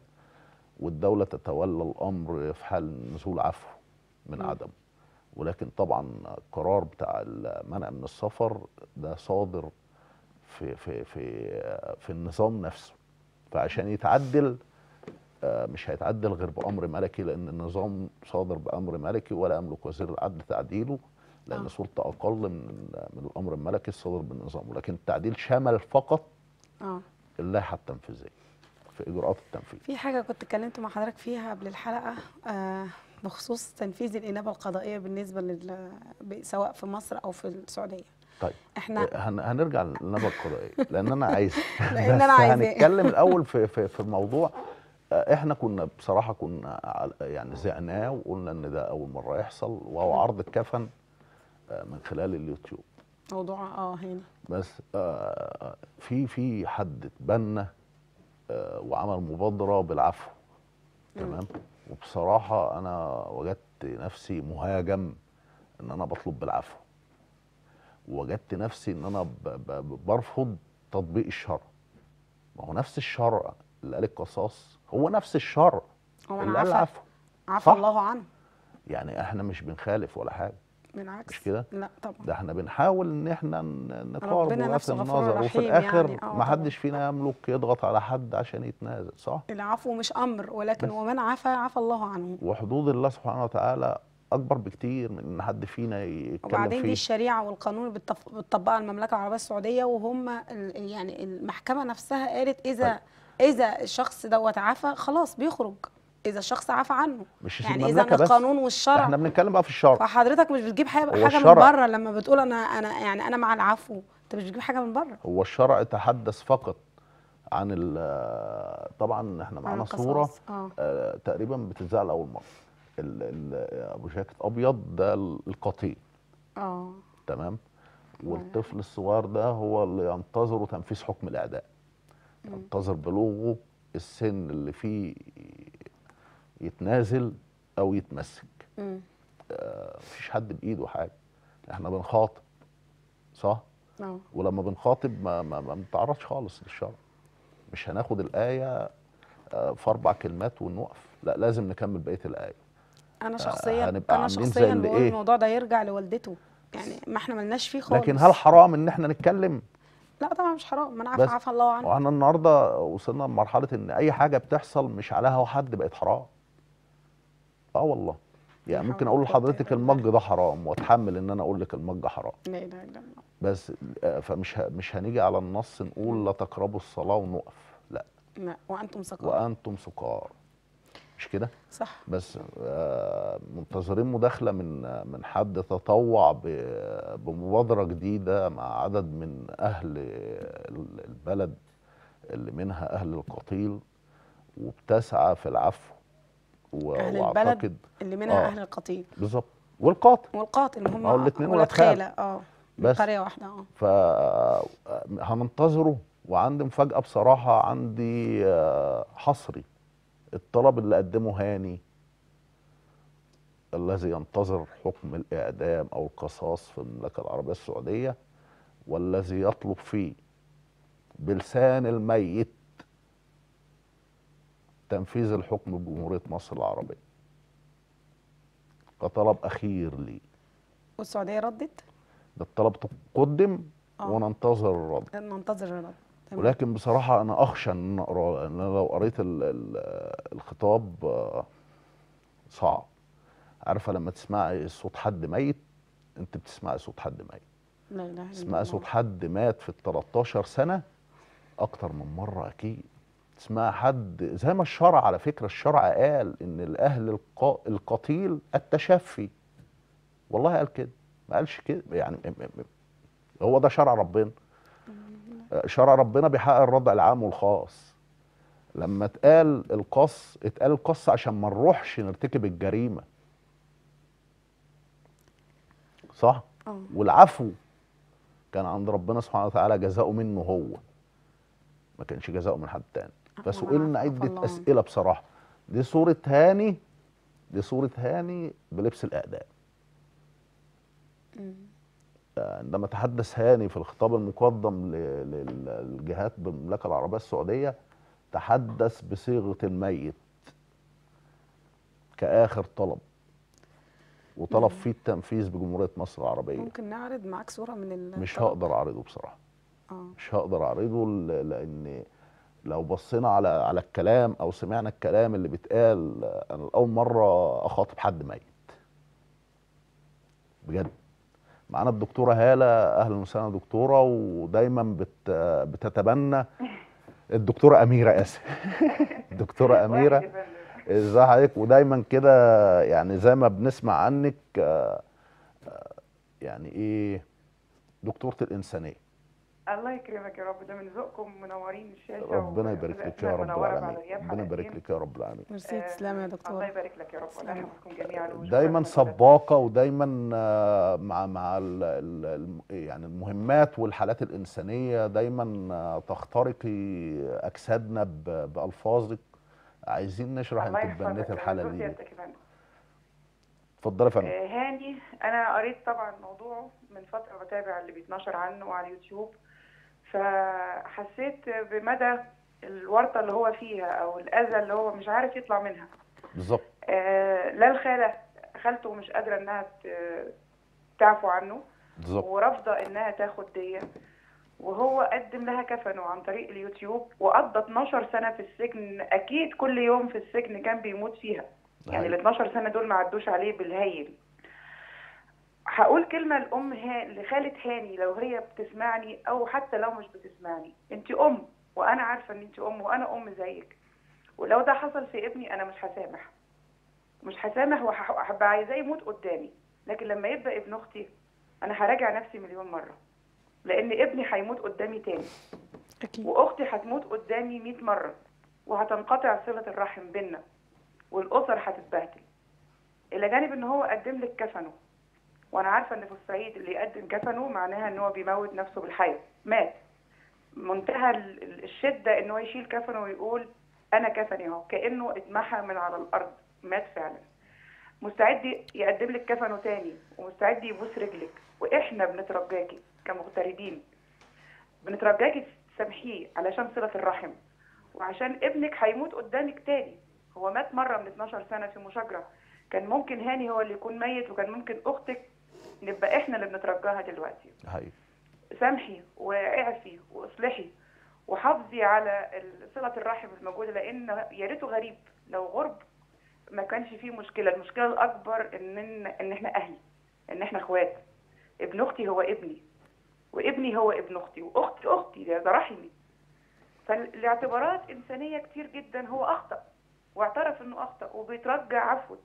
والدوله تتولى الامر في حال نزول عفو من مم. عدمه ولكن طبعا القرار بتاع المنع من السفر ده صادر في في في في النظام نفسه فعشان يتعدل آه، مش هيتعدل غير بامر ملكي لان النظام صادر بامر ملكي ولا يملك وزير العدل تعديله لان آه. سلطه اقل من من الامر الملكي الصادر بالنظام ولكن التعديل شمل فقط اه اللائحه التنفيذيه في اجراءات التنفيذ في حاجه كنت اتكلمت مع حضرتك فيها قبل الحلقه آه بخصوص تنفيذ الانابه القضائيه بالنسبه لل ب- سواء في مصر او في السعوديه طيب احنا هن- هنرجع للنبض القضائيه لان انا عايز لأن بس أنا عايزاه. هنتكلم الاول في في في الموضوع آه، احنا كنا بصراحه كنا على- يعني زعناه وقلنا ان ده اول مره يحصل وهو عرض الكفن آه، من خلال اليوتيوب موضوع اه هاني بس آه، في في حد اتبنى آه، وعمل مبادره بالعفو تمام وبصراحه انا وجدت نفسي مهاجم ان انا بطلب بالعفو وجدت نفسي ان انا ب- ب- برفض تطبيق الشرع ما هو نفس الشرع اللي قال القصاص هو نفس الشرع هو اللي من قال عفا العفو عفى صح. الله عنه يعني احنا مش بنخالف ولا حاجه بالعكس مش كده؟ لا طبعا ده احنا بنحاول ان احنا ن- نقارب ربنا وجهات نفسه غفور النظر وفي رحيم الاخر يعني، آه ما حدش فينا يملك يضغط على حد عشان يتنازل صح العفو مش امر ولكن بس. ومن عفا عفى الله عنه وحدود الله سبحانه وتعالى اكبر بكتير من ان حد فينا يتكلم وبعدين دي فيه الشريعه والقانون اللي بتطف- بتطبقها المملكه العربيه السعوديه وهم ال- يعني المحكمه نفسها قالت اذا طيب. اذا الشخص دوت عفى خلاص بيخرج اذا الشخص عفى عنه مش يعني اذا المملكه بس القانون والشرع احنا بنتكلم بقى في الشرع فحضرتك مش بتجيب حاجه هو حاجه من الشرع- بره لما بتقول انا انا يعني انا مع العفو انت مش بتجيب حاجه من بره هو الشرع تحدث فقط عن ال- طبعا احنا عن معانا القصاص. صوره اه آه، تقريبا بتتذاع لاول مره ال- ال- ابو جاكيت ابيض ده القتيل اه تمام والطفل الصغير ده هو اللي ينتظر تنفيذ حكم الاعداء ينتظر بلوغه السن اللي فيه يتنازل او يتمسك مم. آه، مفيش حد بايده حاجه احنا بنخاطب صح اه ولما بنخاطب ما ما ما بنتعرضش خالص للشرع مش هناخد الايه آه، في اربع كلمات ونوقف لا لازم نكمل بقيه الايه انا شخصيا هنبقى انا عاملين زي شخصيا اللي بقول إيه؟ الموضوع ده يرجع لوالدته يعني ما احنا ملناش فيه خالص لكن هل حرام ان احنا نتكلم لا طبعا مش حرام من بس- عفى عفى الله عنه واحنا النهارده وصلنا لمرحله ان اي حاجه بتحصل مش عليها حد بقت حرام اه والله يعني لا ممكن حول اقول ولا قوة لحضرتك إلا بالله. المج ده حرام واتحمل ان انا اقول لك المج حرام لا اله الا الله بس آه، فمش ه- مش هنيجي على النص نقول لا تقربوا الصلاه ونقف لا لا وانتم سكارى وانتم سكار مش كده صح بس آه، منتظرين مداخله من آه، من حد تطوع ب- بمبادره جديده مع عدد من اهل ال- البلد اللي منها اهل القطيل وبتسعى في العفو و- اهل واعتقد البلد اللي منها آه. اهل القطيع بالظبط والقاتل والقاتل هم ما هو الاتنين ولاد ولاد خالة. خاله اه من بس. قريه واحده اه فهننتظره وعندي مفاجأة بصراحة عندي آه، حصري الطلب اللي قدمه هاني الذي ينتظر حكم الإعدام أو القصاص في المملكة العربية السعودية والذي يطلب فيه بلسان الميت تنفيذ الحكم بجمهورية مصر العربية كطلب أخير لي والسعوديه ردت ده الطلب تقدم آه. وننتظر الرد ننتظر الرد تمام. ولكن بصراحة أنا أخشى إن أنا أقرأ لأن أنا لو قريت ال ال الخطاب آه، صعب عارفة لما تسمعي صوت حد ميت أنت بتسمعي صوت حد ميت لا اله الا تسمعي الله صوت حد مات في ال 13 سنة أكتر من مرة أكيد تسمعي حد زي ما الشرع على فكرة الشرع قال إن الأهل الق- القتيل التشفي والله قال كده ما قالش كده يعني م- م- م- هو ده شرع ربنا شرع ربنا بيحقق الردع العام والخاص لما اتقال القص اتقال القص عشان ما نروحش نرتكب الجريمه صح اه والعفو كان عند ربنا سبحانه وتعالى جزاؤه منه هو ما كانش جزاؤه من حد تاني فسئلنا عفى الله عده عنه. اسئله بصراحه دي صوره هاني دي صوره هاني بلبس الاعدام مم. عندما تحدث هاني في الخطاب المقدم ل- لل- للجهات بالمملكة العربية السعودية تحدث بصيغة الميت كآخر طلب وطلب فيه التنفيذ بجمهورية مصر العربية ممكن نعرض معاك صوره من ال مش هقدر أعرضه بصراحة اه مش هقدر أعرضه ل- لأن لو بصينا على على الكلام أو سمعنا الكلام اللي بيتقال أنا أول مرة أخاطب حد ميت بجد معانا الدكتورة هالة أهلا وسهلا دكتورة ودايما بت بتتبنى الدكتورة أميرة آسف الدكتورة أميرة ازي حضرتك ودايما كده يعني زي ما بنسمع عنك آه، آه، يعني ايه دكتورة الإنسانية الله يكرمك يا رب ده من ذوقكم منورين الشاشه ربنا و- يبارك لك وأسماء يا رب منورة بعد العالمين غياب ربنا يبارك حلقتين. لك يا رب العالمين ميرسي آه، تسلمي يا الله دكتوره يبارك لك يا رب ولا تسلمي. يحفظكم جميعا وشكراً دايما لك. سباقة ودايما آه، مع مع ال- ال- الم- يعني المهمات والحالات الإنسانية دايما آه، تخترقي أجسادنا ب- بألفاظك عايزين نشرح الله انت يحفظك اتبنيتي الحالة ذوقي دي يا أستاذ فندم. اتفضلي يا فندم آه، هاني انا قريت طبعا موضوعه من فتره بتابع اللي بيتنشر عنه على اليوتيوب فحسيت بمدى الورطه اللي هو فيها او الاذى اللي هو مش عارف يطلع منها بالظبط آه، لا الخاله خالته مش قادره انها ت- تعفو عنه بالظبط ورافضه انها تاخد ديه وهو قدم لها كفنه عن طريق اليوتيوب وقضى 12 سنه في السجن اكيد كل يوم في السجن كان بيموت فيها يعني ال هاي. 12 سنه دول ما عدوش عليه بالهايل هقول كلمه لام ها... لخاله هاني لو هي بتسمعني او حتى لو مش بتسمعني انت ام وانا عارفه ان انت ام وانا ام زيك ولو ده حصل في ابني انا مش هسامح مش هسامح وهبقى عايزاه يموت قدامي لكن لما يبقى ابن اختي انا هراجع نفسي مليون مره لان ابني هيموت قدامي تاني اكيد واختي هتموت قدامي 100 مره وهتنقطع صله الرحم بينا والاسر هتتبهدل الى جانب ان هو قدم لك كفنه وانا عارفه ان في الصعيد اللي يقدم كفنه معناها ان هو بيموت نفسه بالحياه مات منتهى ال- ال- الشده ان هو يشيل كفنه ويقول انا كفني اهو كانه اتمحى من على الارض مات فعلا مستعد يقدم لك كفنه تاني ومستعد يبوس رجلك واحنا بنترجاكي كمغتربين بنترجاكي تسامحيه علشان صله الرحم وعشان ابنك هيموت قدامك تاني هو مات مره من 12 سنه في مشاجره كان ممكن هاني هو اللي يكون ميت وكان ممكن اختك نبقى احنا اللي بنترجاها دلوقتي هاي سامحي واعفي واصلحي وحافظي على ال- صله الرحم الموجوده لان يا ريته غريب لو غرب ما كانش فيه مشكله المشكله الاكبر ان ان احنا اهل ان احنا اخوات ابن اختي هو ابني وابني هو ابن اختي واختي اختي ده ده رحمي فالاعتبارات انسانيه كتير جدا هو اخطا واعترف انه اخطا وبيترجى عفوك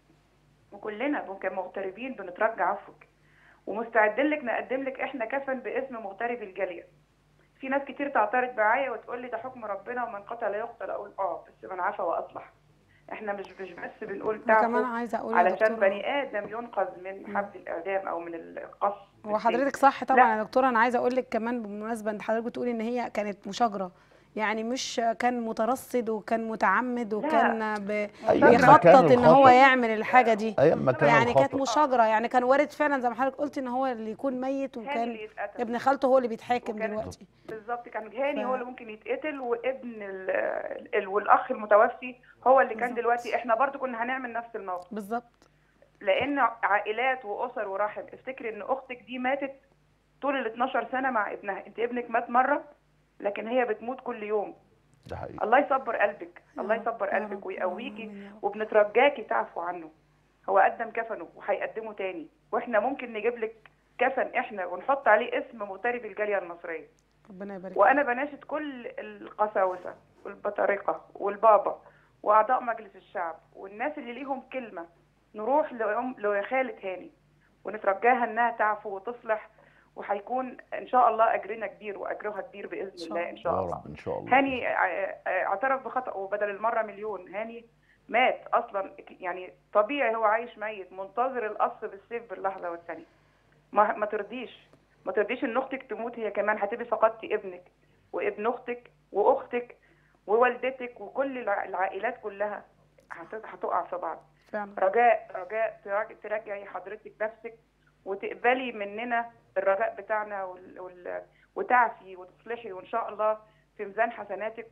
وكلنا كمغتربين بنترجى عفوك ومستعدين لك نقدم لك احنا كفن باسم مغترب الجاليه في ناس كتير تعترض معايا وتقول لي ده حكم ربنا ومن قتل لا يقتل اقول اه بس من عفا واصلح احنا مش مش بس بنقول وكمان تعفو عايزه اقول يا علشان دكتوره بني ادم ينقذ من حبل الاعدام او من القص هو حضرتك صح طبعا يا دكتوره انا عايزه اقول لك كمان بالمناسبه ان حضرتك بتقولي ان هي كانت مشاجره يعني مش كان مترصد وكان متعمد وكان ب... أيام ما بيخطط كان ان هو الخطأ- يعمل الحاجه دي ايام ما كان يعني كانت الخطأ. مشاجره يعني كان وارد فعلا زي ما حضرتك قلتي ان هو اللي يكون ميت هاني وكان اللي يتقتل ابن خالته هو اللي بيتحاكم وكان- دلوقتي بالظبط كان هاني ف- هو اللي ممكن يتقتل وابن ال... ال... والاخ المتوفي هو اللي كان بالظبط. دلوقتي احنا برضو كنا هنعمل نفس الموقف بالظبط لان عائلات واسر ورحم افتكري ان اختك دي ماتت طول ال 12 سنه مع ابنها انت ابنك مات مره لكن هي بتموت كل يوم ده حقيقي الله يصبر قلبك الله يا رب، يصبر يا قلبك رب، ويقويكي آمين يا رب. وبنترجاكي تعفو عنه هو قدم كفنه وهيقدمه تاني واحنا ممكن نجيب لك كفن احنا ونحط عليه اسم مغترب الجاليه المصريه ربنا يبارك وانا بناشد كل القساوسه والبطارقه والبابا واعضاء مجلس الشعب والناس اللي ليهم كلمه نروح لأم لخاله هاني ونترجاها انها تعفو وتصلح وهيكون ان شاء الله اجرنا كبير واجرها كبير باذن شاء الله ان شاء يا الله رب ان شاء الله هاني ع- ع- اعترف بخطأه وبدل المرة مليون هاني مات اصلا يعني طبيعي هو عايش ميت منتظر القص بالسيف باللحظة والثانية ما ما ترضيش ما ترضيش ان اختك تموت هي كمان هتبقي فقدتي ابنك وابن اختك واختك ووالدتك وكل الع- العائلات كلها هت- هتقع في بعض فعلا رجاء رجاء تراج- تراجعي حضرتك نفسك وتقبلي مننا الرجاء بتاعنا وال... وال... وتعفي وتصلحي وان شاء الله في ميزان حسناتك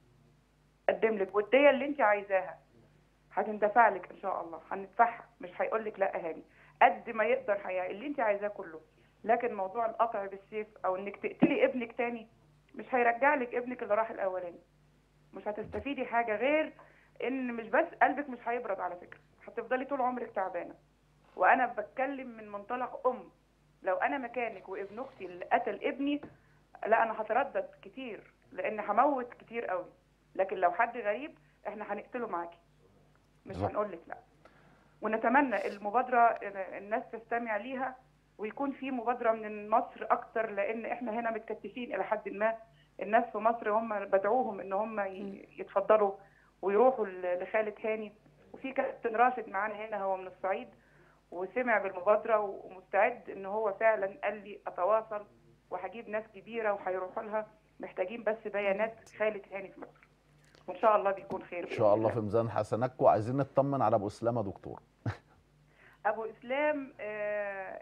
وقدم لك والديه اللي انت عايزاها هتندفع لك ان شاء الله هندفعها مش هيقول لك لا هاني قد ما يقدر هي اللي انت عايزاه كله لكن موضوع القطع بالسيف او انك تقتلي ابنك تاني مش هيرجع لك ابنك اللي راح الاولاني مش هتستفيدي حاجه غير ان مش بس قلبك مش هيبرد على فكره هتفضلي طول عمرك تعبانه وانا بتكلم من منطلق ام لو انا مكانك وابن اختي اللي قتل ابني لا انا هتردد كتير لان هموت كتير قوي لكن لو حد غريب احنا هنقتله معاكي مش بالظبط. هنقول لك لا ونتمنى المبادره الناس تستمع ليها ويكون في مبادره من مصر اكتر لان احنا هنا متكتفين الى حد ما الناس في مصر هم بدعوهم ان هم ي- يتفضلوا ويروحوا ل- لخالة هاني وفي كابتن راشد معانا هنا هو من الصعيد وسمع بالمبادرة ومستعد ان هو فعلا قال لي اتواصل وهجيب ناس كبيرة وهيروحوا لها محتاجين بس بيانات خالة هاني في مصر وان شاء الله بيكون خير ان شاء الله في ميزان حسناتكم وعايزين نطمن على ابو اسلام يا دكتور ابو اسلام آه،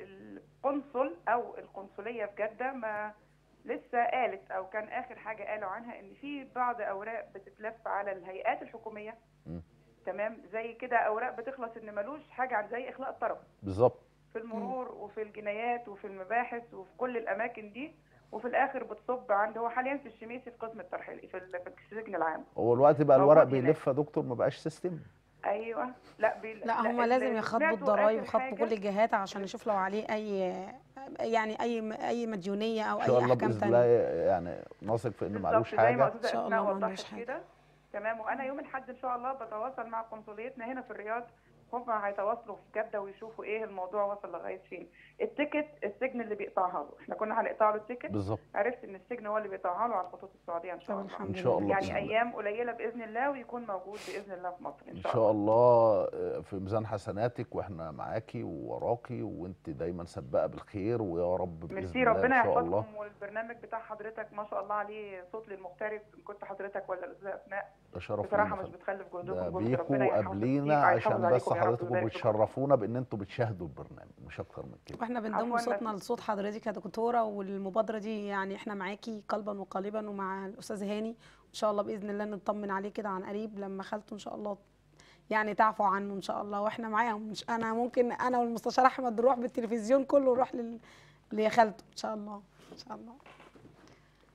القنصل او القنصليه في جده ما لسه قالت او كان اخر حاجه قالوا عنها ان في بعض اوراق بتتلف على الهيئات الحكوميه مم. تمام زي كده اوراق بتخلص ان ملوش حاجه عن زي اخلاء الطرف بالظبط في المرور وفي الجنايات وفي المباحث وفي كل الاماكن دي وفي الاخر بتصب عند هو حاليا في الشميسي في قسم الترحيل في ال- في السجن العام هو الوقت بقى موجود الورق هناك. بيلف يا دكتور ما بقاش سيستم ايوه لا بي... لا هم ال- لازم اللي يخاطبوا سمعته الضرايب آخر يخاطبوا حاجة- كل الجهات عشان يشوف لو عليه اي يعني اي اي مديونيه او ان شاء اي الله احكام باذن تانية الله يعني نثق في ان بالظبط معلوش زي ما حاجه إن استاذه شاء اسماء الله ما وضحت عندناش حاجة. كده تمام وانا يوم الاحد ان شاء الله بتواصل مع قنصليتنا هنا في الرياض هم هيتواصلوا في جده ويشوفوا ايه الموضوع وصل لغايه فين التيكت السجن اللي بيقطعها له احنا كنا هنقطع له التيكت بالظبط عرفت ان السجن هو اللي بيقطعها له على الخطوط السعوديه ان شاء طب الله الحمد ان شاء الله لله. بإذن يعني الله. ايام قليله باذن الله ويكون موجود باذن الله في مصر ان شاء الله آه، في ميزان حسناتك واحنا معاكي ووراكي وانت دايما سباقه بالخير ويا رب باذن ميرسي الله ربنا ان شاء الله يحفظكم والبرنامج بتاع حضرتك ما شاء الله عليه صوت للمغترب إن كنت حضرتك ولا الاستاذه اسماء ده شرف بصراحه لينا مش فندم. بتخلف ده جهدكم جهد بيكوا ربنا يحفظك قبلينا فيك، عشان هيحافظ بس عليكم يا رب حضرتكم ويبارك فيكم. بتشرفونا بان انتوا بتشاهدوا البرنامج مش اكتر من كده واحنا بنضم عفواً صوتنا بس. لصوت حضرتك يا دكتوره والمبادره دي يعني احنا معاكي قلبا وقالبا ومع الاستاذ هاني ان شاء الله باذن الله نطمن عليه كده عن قريب لما خالته ان شاء الله يعني تعفو عنه ان شاء الله واحنا معاهم مش انا ممكن انا والمستشار احمد نروح بالتلفزيون كله نروح لل... لخالته ان شاء الله ان شاء الله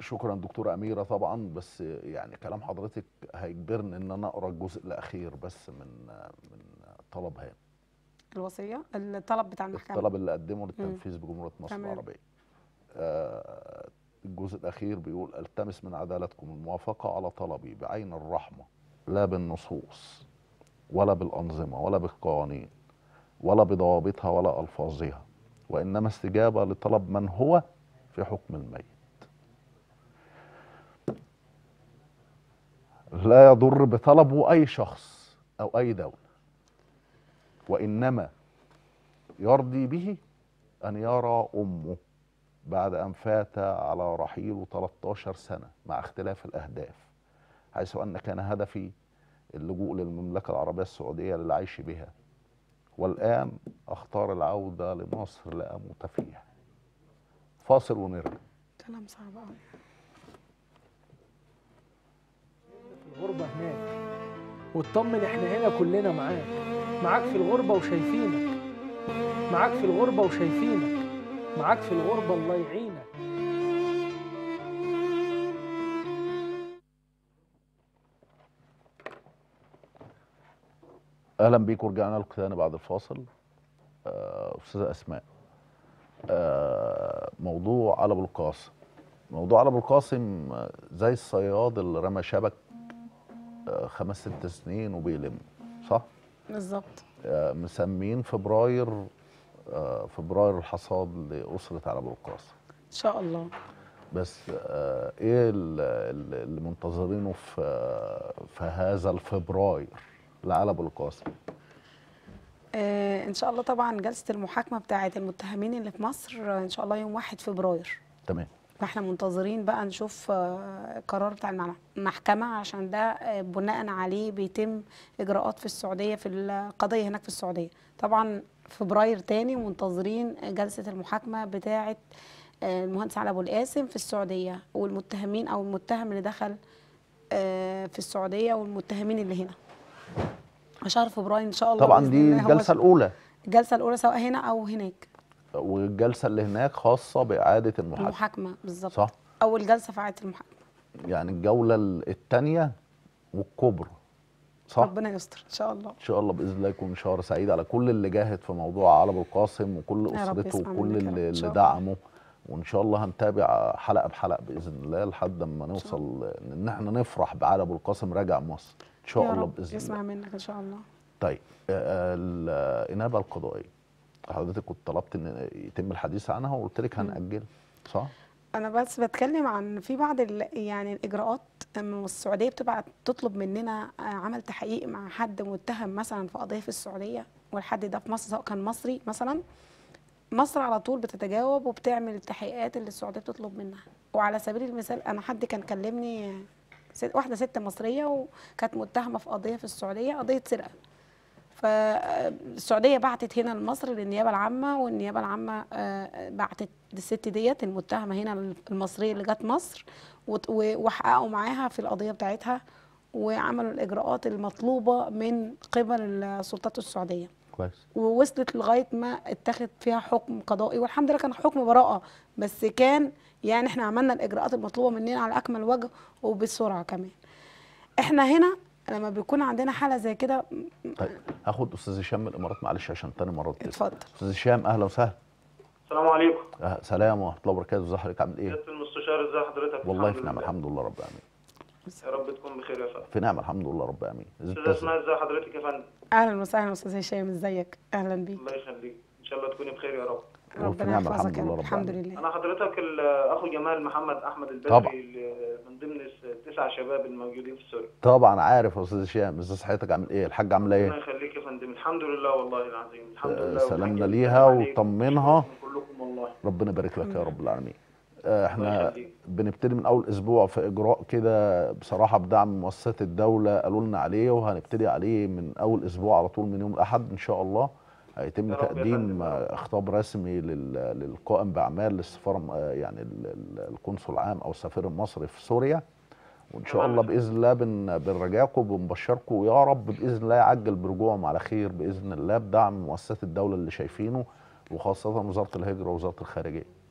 شكرا دكتورة أميرة طبعا بس يعني كلام حضرتك هيجبرني إن أنا أقرأ الجزء الأخير بس من من طلب هان الوصيه الطلب بتاع المحكمه الطلب اللي قدمه للتنفيذ بجمهورية مصر تمام. العربية آه، الجزء الأخير بيقول التمس من عدالتكم الموافقة على طلبي بعين الرحمة لا بالنصوص ولا بالأنظمة ولا بالقوانين ولا بضوابطها ولا ألفاظها وإنما استجابة لطلب من هو في حكم الميت لا يضر بطلبه أي شخص أو أي دولة وإنما يرضي به أن يرى أمه بعد أن فات على رحيله 13 سنة مع اختلاف الأهداف حيث أن كان هدفي اللجوء للمملكة العربية السعودية للعيش بها والآن أختار العودة لمصر لأموت فيها فاصل ونرجع كلام صعب قوي في الغربة هناك واطمن احنا هنا كلنا معاك معاك في الغربة وشايفينك معاك في الغربة وشايفينك معاك في الغربة الله يعينك اهلا بيكم رجعنا لكم تاني بعد الفاصل آه، استاذه اسماء آه، موضوع على ابو القاسم موضوع على ابو القاسم آه، زي الصياد اللي رمى شبك آه، خمس ست سنين وبيلم صح بالظبط آه، مسمين فبراير آه، فبراير الحصاد لاسره على ابو القاسم ان شاء الله بس آه، ايه ال- ال- اللي منتظرينه في آه، في هذا الفبراير لعلى ابو القاسم آه ان شاء الله طبعا جلسه المحاكمه بتاعه المتهمين اللي في مصر آه، ان شاء الله يوم 1 فبراير تمام فاحنا منتظرين بقى نشوف آه، القرار بتاع المع- المحكمة عشان ده آه، بناء عليه بيتم إجراءات في السعودية في القضية هناك في السعودية طبعا فبراير تاني منتظرين جلسة المحاكمة بتاعة آه، المهندس علي أبو القاسم في السعودية والمتهمين أو المتهم اللي دخل آه، في السعودية والمتهمين اللي هنا شهر فبراير إن شاء الله طبعا بإذن دي الله هو الجلسه الاولى الجلسة الأولى سواء هنا أو هناك والجلسه اللي هناك خاصه باعاده المحاكمه المحاكمة بالظبط صح أول جلسة في عادة المحاكمة يعني الجوله الثانيه والكبرى صح ربنا يستر إن شاء الله ان شاء الله باذن الله يكون شهر سعيد على كل اللي جاهد في موضوع علي ابو القاسم وكل يا رب اسرته يسمع وكل منك يا رب. اللي, إن شاء اللي الله. دعمه وان شاء الله هنتابع حلقه بحلقه باذن الله لحد ما نوصل ان احنا نفرح بعلي ابو القاسم راجع مصر ان شاء يا الله رب باذن يسمع الله منك ان شاء الله طيب آه، الانابه القضائيه حضرتك كنت طلبت ان يتم الحديث عنها وقلت لك هنأجل صح؟ انا بس بتكلم عن في بعض ال- يعني الاجراءات من السعوديه بتبقى تطلب مننا آه، عمل تحقيق مع حد متهم مثلا في قضيه في السعوديه والحد ده في مصر سواء كان مصري مثلا مصر على طول بتتجاوب وبتعمل التحقيقات اللي السعوديه بتطلب منها وعلى سبيل المثال انا حد كان كلمني آه، ست واحده ست مصريه وكانت متهمه في قضيه في السعوديه قضيه سرقه فالسعوديه بعتت هنا لمصر للنيابه العامه والنيابه العامه آه، بعتت الست ديت المتهمه هنا المصريه اللي جت مصر وت- و- وحققوا معاها في القضيه بتاعتها وعملوا الاجراءات المطلوبه من قبل السلطات السعوديه كويس ووصلت لغايه ما اتخذ فيها حكم قضائي والحمد لله كان حكم براءه بس كان يعني احنا عملنا الاجراءات المطلوبه مننا على اكمل وجه وبسرعه كمان احنا هنا لما بيكون عندنا حاله زي كده طيب هاخد استاذ هشام من الامارات معلش عشان تاني مره بتسأل. اتفضل استاذ هشام اهلا وسهلا السلام عليكم أه سلام ورحمه الله وبركاته ازي حضرتك عامل ايه؟ سيادة المستشار ازي حضرتك والله في الحمد نعمه لله. الحمد لله رب العالمين يا رب تكون بخير يا فندم في نعمه الحمد لله رب العالمين إذا استاذ أنت- اسماء ازي حضرتك يا فندم اهلا وسهلا استاذ هشام ازيك اهلا بيك الله يخليك ان شاء الله تكوني بخير يا رب في ربنا نعمة يحفظك الحمد يا لله رب رب الحمد العالمين. لله انا حضرتك ال- اخو جمال محمد احمد البدري طبعا. اللي من ضمن التسع شباب الموجودين في سوريا طبعا عارف يا استاذ هشام ازي صحتك عامل ايه؟ الحاجه عامله ربنا ايه؟ يخليك يا فندم الحمد لله والله العظيم الحمد آه، لله سلامنا والحاج ليها بيسلم عليك وطمنها. ويشكركم كلكم والله ربنا يبارك لك يا رب العالمين آه، الله احنا يخليك. بنبتدي من اول اسبوع في اجراء كده بصراحه بدعم مؤسسات الدوله قالوا لنا عليه وهنبتدي عليه من اول اسبوع على طول من يوم الاحد ان شاء الله هيتم يا رب يا تقديم فندم، يا رب. آه، خطاب رسمي لل- للقائم باعمال السفاره آه، يعني ال- ال- القنصل العام او السفير المصري في سوريا وان شاء تمام. الله باذن الله بن بنراجعكم وبنبشركم ويا رب باذن الله يعجل برجوعهم على خير باذن الله بدعم مؤسسات الدوله اللي شايفينه وخاصه وزاره الهجره ووزاره الخارجيه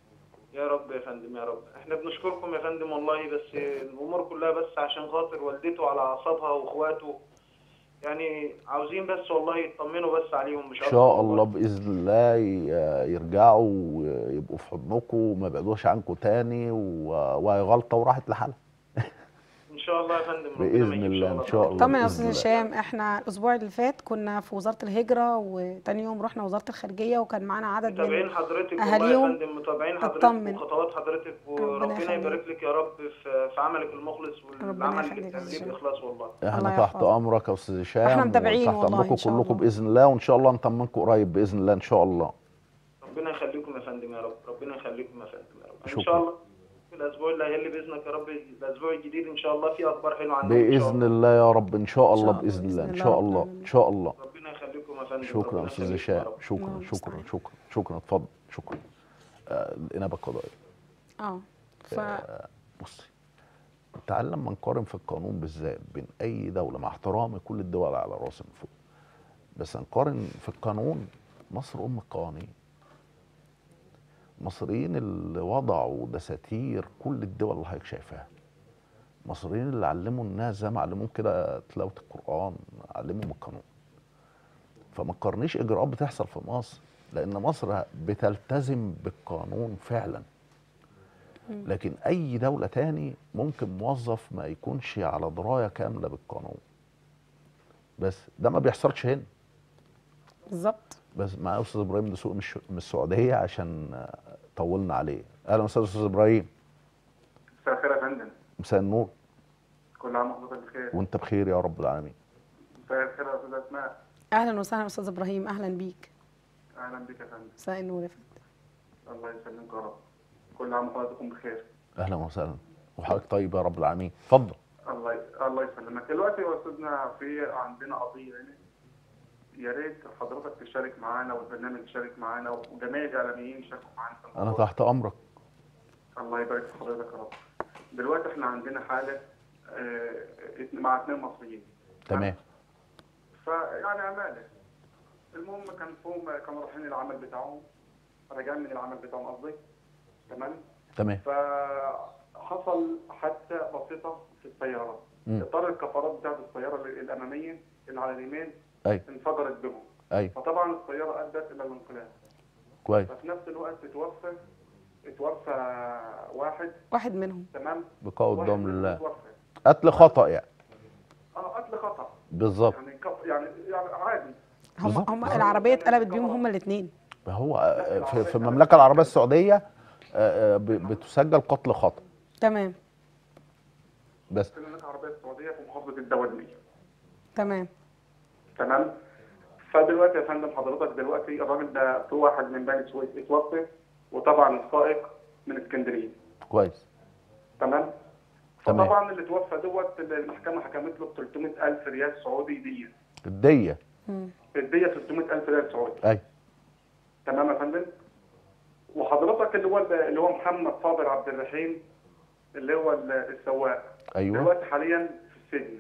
يا رب يا فندم يا رب احنا بنشكركم يا فندم والله بس الامور كلها بس عشان خاطر والدته على اعصابها واخواته يعني عاوزين بس والله يطمنوا بس عليهم مش ان أكتر شاء والله. الله باذن الله ي- يرجعوا ويبقوا في حضنكم وما يبعدوش عنكم تاني و- وهي غلطه وراحت لحالها ان شاء الله يا فندم ربنا ما بإذن يجيب الله، إن شاء الله. طبعا يا بإذن استاذ الله. هشام احنا الاسبوع اللي فات كنا في وزاره الهجره وتاني يوم رحنا وزاره الخارجيه وكان معانا عدد متابعين من حضرتك والله أهاليهم يا فندم متابعين حضرتك اطمن. وخطوات حضرتك وربنا يخليك. يبارك لك يا رب في في عملك المخلص ربنا والعمل يخليك اللي يا بتعمليه أستاذ. باخلاص والله احنا الله تحت يحفظك. امرك يا استاذ هشام احنا متابعين وتحت والله امركم إن شاء كلكم الله. باذن الله وان شاء الله نطمنكم قريب باذن الله ان شاء الله ربنا يخليكم يا فندم يا رب ربنا يخليكم يا فندم يا رب ان شكرا. شاء الله في الاسبوع اللي هيلي باذنك يا رب الاسبوع الجديد ان شاء الله في اخبار حلوه عنكم إن شاء باذن الله. الله يا رب ان شاء الله الله، باذن الله ان بإذن شاء الله الله رب ان شاء الله ربنا يخليكم يا فندم شكرا ربنا يا استاذ يخليكم يا هشام رب. شكرا الله شكرا المستعان. شكرا شكرا اتفضل شكرا آه، الانابه القضائيه اه ف بصي تعال لما نقارن في القانون بالذات بين اي دوله مع احترامي كل الدول على راسي من فوق بس نقارن في القانون مصر ام القوانين المصريين اللي وضعوا دساتير كل الدول اللي حضرتك شايفاها المصريين اللي علموا الناس زي ما علموهم كده تلاوه القران علموهم القانون فما تقارنيش اجراءات بتحصل في مصر لان مصر بتلتزم بالقانون فعلا لكن اي دوله تاني ممكن موظف ما يكونش على درايه كامله بالقانون بس ده ما بيحصلش هنا بالظبط بس مع استاذ ابراهيم دسوق مش من السعوديه عشان آه، طولنا عليه اهلا وسهلا استاذ ابراهيم مساء الخير يا فندم مساء النور كل عام وحضرتك بخير وانت بخير يا رب العالمين مساء الخير يا استاذ اسماء اهلا وسهلا استاذ ابراهيم اهلا بيك اهلا بك يا فندم مساء النور يا فندم الله يسلمك يا رب كل عام وحضراتكم بخير اهلا وسهلا وحضرتك طيب يا رب العالمين اتفضل الله ي- الله يسلمك دلوقتي يا استاذنا في عندنا قضيه هنا يا ريت حضرتك تشارك معانا والبرنامج يشارك معانا وجميع الاعلاميين يشاركوا معانا في انا الموضوع. تحت امرك الله يبارك في حضرتك يا رب دلوقتي احنا عندنا حاله آه، اتن- مع اثنين مصريين تمام فيعني عماله المهم كان فهم كانوا رايحين العمل بتاعهم راجعين من العمل بتاعهم قصدي تمام تمام فحصل حادثه بسيطه في السياره مم. اطار الكفرات بتاعت السياره ال- الاماميه اللي على اليمين ايوه انفجرت بهم ايوه فطبعا السياره ادت الى الانقلاب كويس ففي نفس الوقت اتوفى اتوفى واحد واحد منهم تمام بقاء واحد قدام منهم الله اتوفى قتل خطا يعني اه قتل خطا بالظبط يعني كف يعني يعني عادي هم بالظبط. هم العربيه اتقلبت بيهم هم الاثنين هو آه، في, في المملكه العربيه السعوديه آه، آه، ب- بتسجل قتل خطا تمام بس في المملكه العربيه السعوديه في محافظه الدولميه تمام تمام فدلوقتي يا فندم حضرتك دلوقتي الراجل ده في واحد من بني سويف اتوفى وطبعا السائق من اسكندريه كويس تمام تمام. فطبعا اللي توفى دوت المحكمه حكمت له ب 300000 ريال سعودي ديه الديه الديه 300000 ريال سعودي ايوه تمام يا فندم وحضرتك اللي هو اللي هو محمد صابر عبد الرحيم اللي هو السواق ايوه دلوقتي حاليا في السجن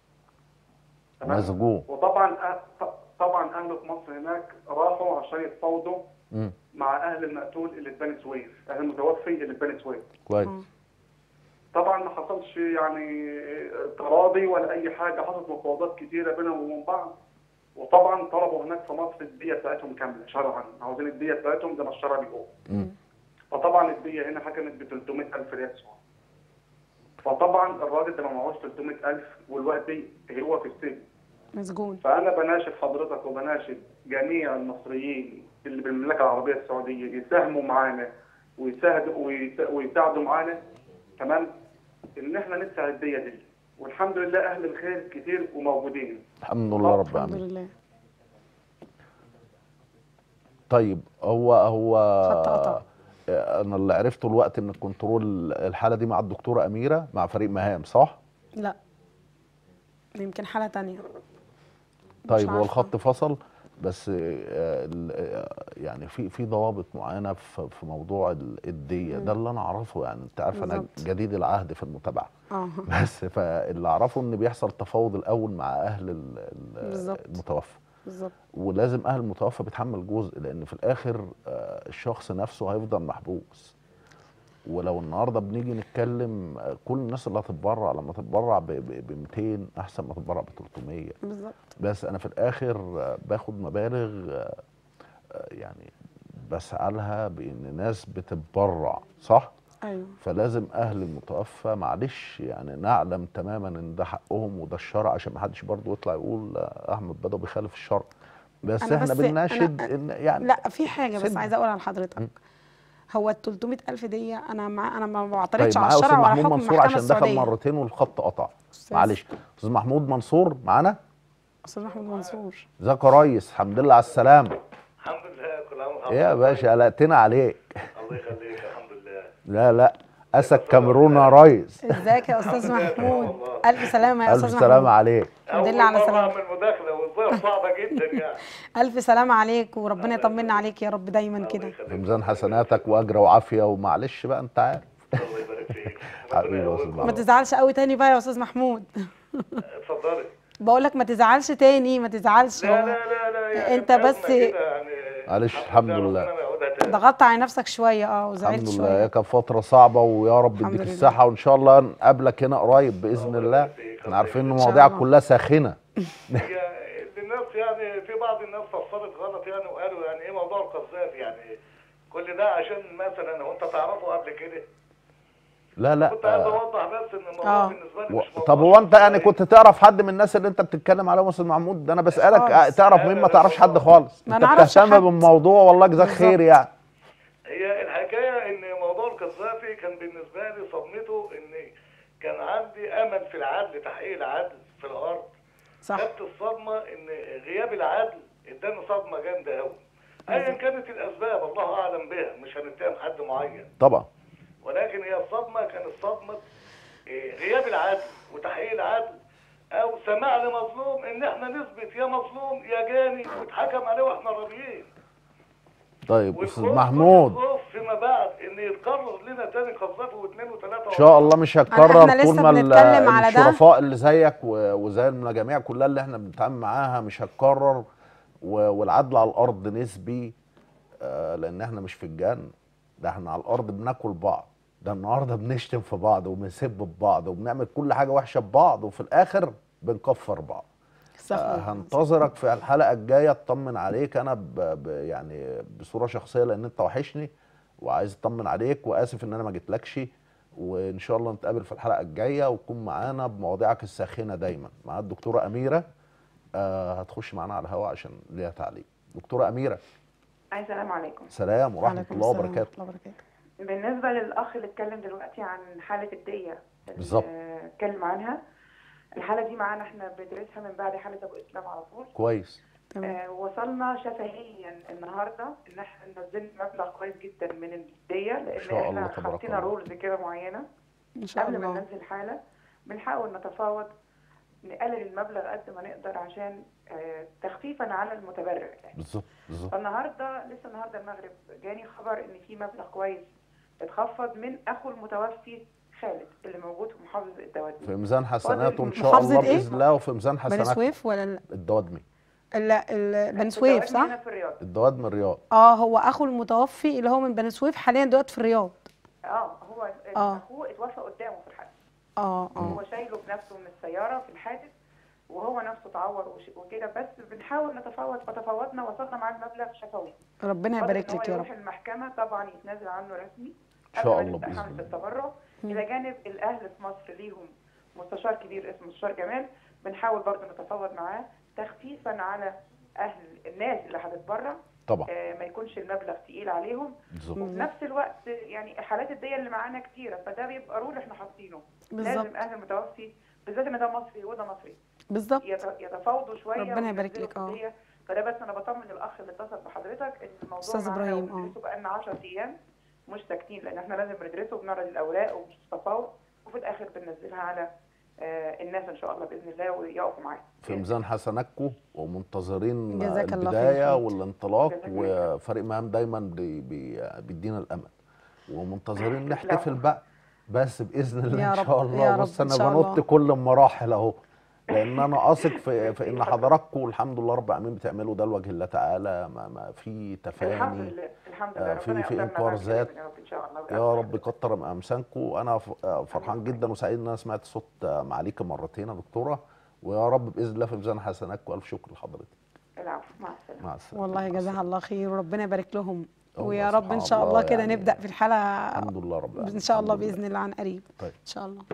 تمام مسجون وطبعا أه- طبعا اهله في مصر هناك راحوا عشان يتفاوضوا مم. مع اهل المقتول اللي في بني سويف اهل المتوفي اللي في بني سويف كويس طبعا ما حصلش يعني تراضي ولا اي حاجه حصلت مفاوضات كتيره بينهم وبين بعض وطبعا طلبوا هناك في مصر الديه بتاعتهم كامله شرعا عاوزين الديه بتاعتهم زي ما الشرع بيقول مم. فطبعا الديه هنا حكمت ب 300000 ريال سعودي فطبعا الراجل ده ما معهوش 300000 والوقت هو في السجن مسجون فانا بناشد حضرتك وبناشد جميع المصريين اللي بالمملكه العربيه السعوديه يساهموا معانا ويساعدوا ويس- ويساعدوا معانا تمام ان احنا ندفع الديه دي والحمد لله اهل الخير كتير وموجودين الحمد لله رب الحمد العالمين لله طيب هو هو خط قطع. آه، انا اللي عرفته الوقت من الكنترول الحاله دي مع الدكتوره اميره مع فريق مهام صح لا يمكن حاله تانية طيب هو عارفة. الخط فصل بس آه، ال- آه، يعني في في ضوابط معينه في في موضوع ال- الديه ده اللي انا اعرفه يعني انت عارف انا بالظبط. جديد العهد في المتابعه اه بس فاللي اعرفه ان بيحصل تفاوض الاول مع اهل ال- ال- بالظبط. المتوفى بالظبط ولازم اهل المتوفى بيتحمل جزء لان في الاخر آه، الشخص نفسه هيفضل محبوس ولو النهارده بنيجي نتكلم آه، كل الناس اللي هتتبرع لما تتبرع ب 200 احسن ما تتبرع ب 300 بالظبط بس انا في الاخر آه، باخد مبالغ آه، آه، يعني بسعى لها بان ناس بتتبرع صح ايوه فلازم اهل المتوفى معلش يعني نعلم تماما ان ده حقهم وده الشرع عشان ما حدش برضه يطلع يقول آه، احمد بدوي بيخالف الشرع بس أنا احنا بس- بنناشد أنا- ان يعني لا في حاجه بس سن. عايزه اقولها م. لحضرتك هو ال 300 الف دي انا مع انا ما طيب بعترضش على معايا استاذ الشرع ولا محمود حكم منصور المحكمه عشان دخل السعوديه مرتين والخط قطع أستاذ- معلش استاذ محمود منصور معانا استاذ محمود منصور ازيك يا ريس الحمد لله على السلامه الحمد لله كل عام وحضرتك ايه يا باشا قلقتنا عليك الله يخليك الحمد لله لا لا اسد كاميرون يا ريس ازيك يا استاذ محمود الف سلامه يا الف استاذ سلامه محمود عليك الحمد لله على أول مرة سلامتك أعمل مداخلة والظاهر صعبة جدا يعني الف سلامه عليك وربنا يطمنا عليك يا رب دايما كده في ميزان حسناتك واجر وعافيه ومعلش بقى انت عارف الله يبارك فيك حبيبي يا ربنا أستاذ يقويكم. ما محمود. تزعلش قوي تاني بقى يا استاذ محمود اتفضلي بقول لك ما تزعلش تاني ما تزعلش لا هو لا لا لا يعني أنت أزمة بس- كده يعني معلش الحمد ربنا لله ما يعودها تاني. ضغطت على نفسك شويه اه وزعلت الحمد لله شويه هي كانت فتره صعبه ويا رب الحمد يديك لله. الصحه وان شاء الله نقابلك هنا قريب باذن الله احنا عارفين ان إن شاء المواضيع الله. كلها ساخنه هي الناس يعني في بعض الناس فسرت غلط يعني وقالوا يعني ايه موضوع القذاف يعني كل ده عشان مثلا هو انت تعرفه قبل كده لا لا كنت عايز آه. اوضح بس ان الموضوع آه. بالنسبه لي و... مش موضوع طب هو انت يعني شخصي. كنت تعرف حد من الناس اللي انت بتتكلم عليهم يا استاذ محمود ده انا بسالك خالص. آه، تعرف مين ما تعرفش حد خالص ما انت نعرفش بتهتم حد. بالموضوع والله جزاك بالظبط. خير يعني هي الحكايه ان موضوع القذافي كان بالنسبه لي صدمته ان كان عندي امل في العدل تحقيق العدل في الارض صح خدت الصدمه ان غياب العدل اداني صدمه جامده قوي ايا كانت الاسباب الله اعلم بها مش هنتهم حد معين طبعا ولكن هي الصدمه كانت صدمه إيه، غياب العدل وتحقيق العدل او سماع لمظلوم ان احنا نثبت يا مظلوم يا جاني واتحكم عليه واحنا راضيين طيب استاذ والخوف- محمود الخوف فيما بعد ان يتكرر لنا تاني قذافي واثنين وثلاثه ان شاء الله مش هتكرر إحنا طول لسه ما ال- بنتكلم على ده. الشرفاء اللي زيك و- وزي المجاميع كلها اللي احنا بنتعامل معاها مش هتكرر و- والعدل على الارض نسبي آه، لان احنا مش في الجنه ده احنا على الارض بناكل بعض ده النهارده بنشتم في بعض وبنسب في بعض وبنعمل كل حاجه وحشه ببعض وفي الاخر بنكفر بعض صح آه، هنتظرك في الحلقه الجايه اطمن عليك انا ب ب يعني بصوره شخصيه لان انت وحشني وعايز اطمن عليك واسف ان انا ما جيتلكش وان شاء الله نتقابل في الحلقه الجايه وتكون معانا بمواضيعك الساخنه دايما مع الدكتوره اميره آه هتخش معانا على الهواء عشان ليها تعليق دكتوره اميره أي السلام عليكم سلام ورحمه وعليكم الله السلام وبركاته ورحمة الله وبركاته بالنسبة للأخ اللي اتكلم دلوقتي عن حالة الدية اللي بالظبط. اتكلم عنها الحالة دي معانا احنا بندرسها من بعد حالة أبو إسلام على طول كويس تمام آه وصلنا شفهيا النهارده ان احنا نزلنا مبلغ كويس جدا من الدية لأن شاء الله احنا تبارك حطينا الله. رولز كده معينة ان شاء قبل ما الله ننزل حالة بنحاول نتفاوض نقلل المبلغ قد ما نقدر عشان آه تخفيفا على المتبرع يعني. بالظبط بالظبط فالنهارده لسه النهارده المغرب جاني خبر ان في مبلغ كويس اتخفض من اخو المتوفي خالد اللي موجود في محافظه الدوادمي في ميزان حسناته ان شاء محافظة الله إيه؟ باذن الله وفي ميزان بني حسناته سويف ولا لا الدوادمي لا ال- بني سويف الدوادمي هنا صح؟ في الرياض الدوادمي الرياض اه هو اخو المتوفي اللي هو من بني سويف حاليا دلوقتي في الرياض اه هو آه. اخوه اتوفى قدامه في الحادث اه اه هو شايله بنفسه من السياره في الحادث وهو نفسه اتعور وش- وكده بس بنحاول نتفاوض فتفاوضنا وصلنا معاه المبلغ شفوي ربنا فاضل يبارك إن هو لك يا يروح رب المحكمه طبعا يتنازل عنه رسمي إن شاء قبل ما الله نبدأ بإذن حملة الله. التبرع الى جانب الاهل في مصر ليهم مستشار كبير اسمه مستشار جمال بنحاول برضه نتفاوض معاه تخفيفا على اهل الناس اللي هتتبرع طبعا آه، ما يكونش المبلغ تقيل عليهم بالظبط وفي نفس الوقت يعني حالات الدية اللي معانا كتيرة فده بيبقى رول احنا حاطينه بالظبط لازم اهل المتوفي بالذات ان ده مصري وده مصري بالظبط يت- يتفاوضوا شويه ربنا يبارك وينزلوا لك، في اه. الدية. فده بس انا بطمن الاخ اللي اتصل بحضرتك ان الموضوع أستاذ معانا إبراهيم، اه. وبندرسه بقالنا 10 ايام مش ساكتين لان احنا لازم ندرسه وبنعرض الاوراق وبنتفاوض وفي الاخر بننزلها على آه، الناس ان شاء الله باذن الله ويقفوا معانا في ميزان حسناتكم ومنتظرين جزاك الله خير البدايه يا حبيبي. والانطلاق جزاك الله وفريق مهام دايما بي بي بيدينا الامل ومنتظرين لا. نحتفل بقى بس باذن الله يا ان رب، شاء يا الله رب، بص إن انا شاء بنط الله. كل المراحل اهو لان انا اثق في, في ان حضراتكم الحمد لله رب العالمين بتعملوا ده لوجه الله تعالى ما, ما في الحمد تفاني لله الحمد آه، لله في- ربنا في يقدرنا إنكار بعد كده ذات. يا رب ان شاء الله يا رب يكتر من امثالكم انا ف- آه، فرحان جدا وسعيد ان انا سمعت صوت آه، معاليك مرتين يا دكتوره ويا رب باذن الله في ميزان حسناتكم والف شكر لحضرتك العفو مع السلامه مع السلامه والله مع جزاها السلامة. الله خير وربنا يبارك لهم الله ويا رب ان سبحان شاء الله الله كده يعني نبدا في الحلقه الحمد لله رب العالمين ان شاء الله الحمد لله. باذن الله عن قريب طيب ان شاء الله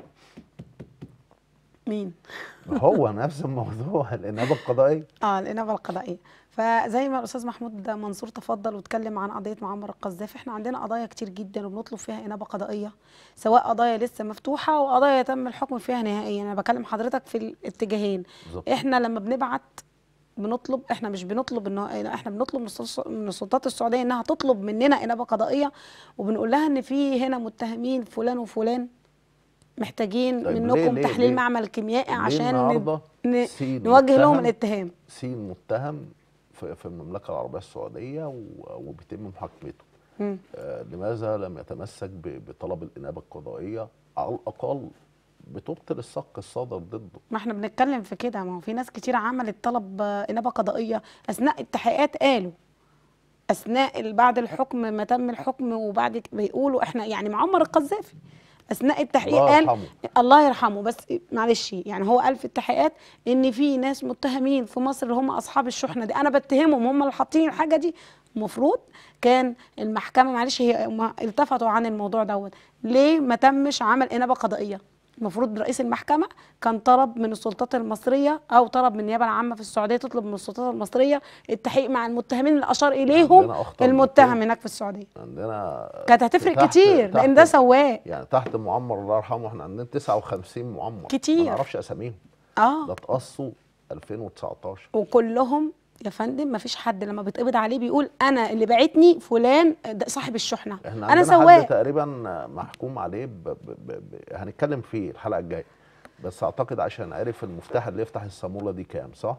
مين هو نفس الموضوع الانابه القضائيه اه الانابه القضائيه فزي ما الاستاذ محمود منصور تفضل واتكلم عن قضيه معمر القذافي احنا عندنا قضايا كتير جدا وبنطلب فيها انابه قضائيه سواء قضايا لسه مفتوحه وقضايا تم الحكم فيها نهائيا انا بكلم حضرتك في الاتجاهين بالظبط احنا لما بنبعت بنطلب احنا مش بنطلب ان احنا بنطلب من السلطة- من السلطات السعوديه انها تطلب مننا انابه قضائيه وبنقول لها ان في هنا متهمين فلان وفلان محتاجين طيب ليه- منكم ليه- تحليل ليه؟ معمل كيميائي ليه عشان النهارده ن- سين نوجه لهم متهم- الاتهام سين متهم في, في المملكه العربيه السعوديه و- وبيتم محاكمته مم. آه لماذا لم يتمسك ب- بطلب الانابه القضائيه على الاقل بتبطل الصك الصادر ضده ما احنا بنتكلم في كده ما هو في ناس كتير عملت طلب آه، انابه قضائيه اثناء التحقيقات قالوا اثناء ال- بعد الحكم ما تم الحكم وبعد ك- بيقولوا احنا يعني معمر القذافي اثناء التحقيق الله قال يرحمه الله يرحمه بس معلش يعني هو قال في التحقيقات ان في ناس متهمين في مصر هم اصحاب الشحنه دي انا بتهمهم هم اللي حاطين الحاجه دي المفروض كان المحكمه معلش هي هم التفتوا عن الموضوع دوت ليه ما تمش عمل انابه قضائيه المفروض رئيس المحكمه كان طلب من السلطات المصريه او طلب من النيابه العامه في السعوديه تطلب من السلطات المصريه التحقيق مع المتهمين اللي اشار اليهم عندنا أخطر المتهم بكتير. هناك في السعوديه عندنا كانت هتفرق تحت- كتير لان تحت- ده سواق يعني تحت معمر الله يرحمه احنا عندنا 59 معمر كتير. ما نعرفش اساميهم اه ده اتقصوا 2019 وكلهم يا فندم ما فيش حد لما بيتقبض عليه بيقول انا اللي بعتني فلان ده صاحب الشحنه احنا انا عندنا حد سواق تقريبا محكوم عليه ب... ب... ب... ب... هنتكلم فيه الحلقه الجايه بس اعتقد عشان عرف المفتاح اللي يفتح الصاموله دي كام صح؟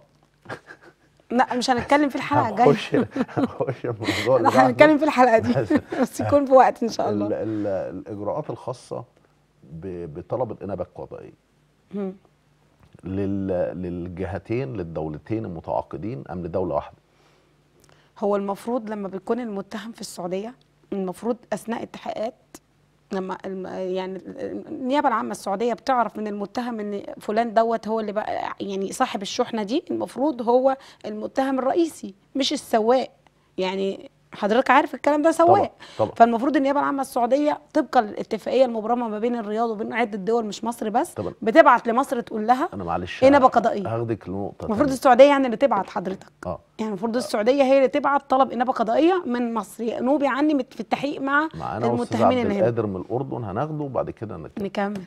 لا مش هنتكلم في الحلقه الجايه هنخش هنخش الموضوع اللي احنا بعده. هنتكلم في الحلقه دي بس بس يكون في وقت ان شاء ال... الله ال... الاجراءات الخاصه ب... بطلب الانابه القضائيه مم. لل... للجهتين للدولتين المتعاقدين ام لدوله واحده؟ هو المفروض لما بيكون المتهم في السعوديه المفروض اثناء التحقيقات لما الم- يعني النيابه العامه السعوديه بتعرف من المتهم ان فلان دوت هو اللي بقى يعني صاحب الشحنه دي المفروض هو المتهم الرئيسي مش السواق يعني حضرتك عارف الكلام ده طبعا سواق طبعا فالمفروض النيابه العامه السعوديه طبقا للاتفاقيه المبرمه ما بين الرياض وبين عده دول مش مصر بس طبعا بتبعت لمصر تقول لها انا معلش انابه قضائيه هاخدك لنقطه المفروض تانية. السعوديه يعني اللي تبعت حضرتك اه يعني المفروض السعوديه هي اللي تبعت طلب انابه قضائيه من مصر نوبي عني مت- في التحقيق مع معانا استاذ المتهمين عبد اللي هنا القادر من الاردن هناخده وبعد كده نتكلم نكمل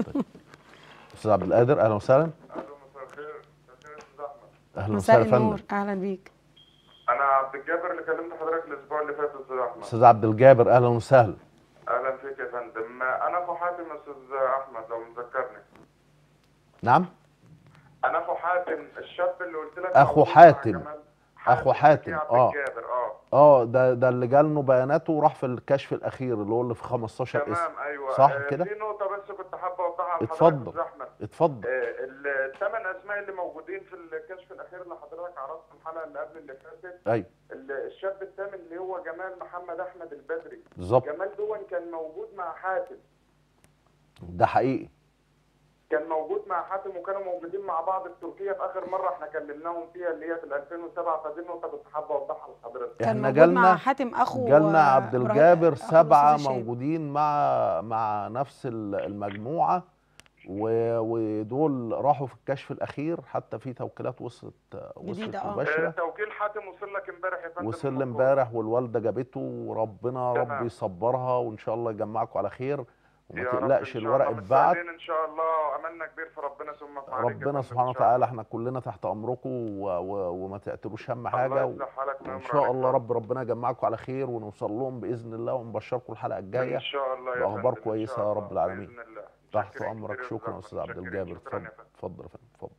استاذ عبد القادر اهلا وسهلا الو مساء الخير مساء استاذ احمد اهلا مساء وسهلا يا فندم النور اهلا بيك انا عبد الجابر اللي كلمت حضرتك الاسبوع اللي فات استاذ احمد استاذ عبد الجابر اهلا وسهلا اهلا فيك يا فندم انا اخو حاتم يا استاذ احمد لو متذكرني نعم انا اخو حاتم الشاب اللي قلت لك أخو موجود مع حاتم. جمال. أخو حاتم، زكي عبد آه. الجابر اه اه ده ده اللي جالنا بياناته وراح في الكشف الاخير اللي هو اللي في 15 اسم تمام ايوه صح آه، كده؟ في نقطه بس كنت حابه اوضحها لحضرتك اتفضل. استاذ احمد اتفضل الثمان اسماء اللي موجودين في الكشف الاخير اللي حضرتك عرضته الحلقه اللي قبل اللي فاتت ايوه ال- الشاب الثامن اللي هو جمال محمد احمد البدري بالظبط جمال دون كان موجود مع حاتم ده حقيقي كان موجود مع حاتم وكانوا موجودين مع بعض في تركيا في اخر مره احنا كلمناهم فيها اللي هي في ال 2007 فدي النقطه كنت حابه اوضحها لحضرتك كان احنا موجود مع جالنا حاتم اخو جالنا آه، عبد إبراهيم- الجابر أخو سبعة الأستاذ الشايب. موجودين مع مع نفس ال- المجموعة و- ودول راحوا في الكشف الأخير حتى في توكيلات وصلت وصلت جديدة، آه. آه، مباشرة توكيل حاتم وصل لك امبارح يا فندم وصل المفروض. امبارح والوالدة جابته وربنا رب تمام. يصبرها وإن شاء الله يجمعكم على خير وما يا رب تقلقش إن شاء الورق الله اتبعت متفائلين ان شاء الله املنا كبير في ربنا ثم في عليك يا فندم ربنا إن سبحانه شاء الله. وتعالى احنا كلنا تحت امركم و... و... وما تقتلوش هم حاجه الله يصلح حالك وان ويمر شاء عليك الله يا رب ربنا يجمعكم على خير ونوصل لهم باذن الله ونبشركم الحلقه الجايه ان شاء الله يا بأخبار فندم، إن كويسة شاء يا الله، رب العالمين. بإذن الله. تحت متشكرين امرك كتير يا شكرا يا استاذ عبد متشكرين. الجابر شكراً اتفضل يا فندم. اتفضل يا فندم اتفضل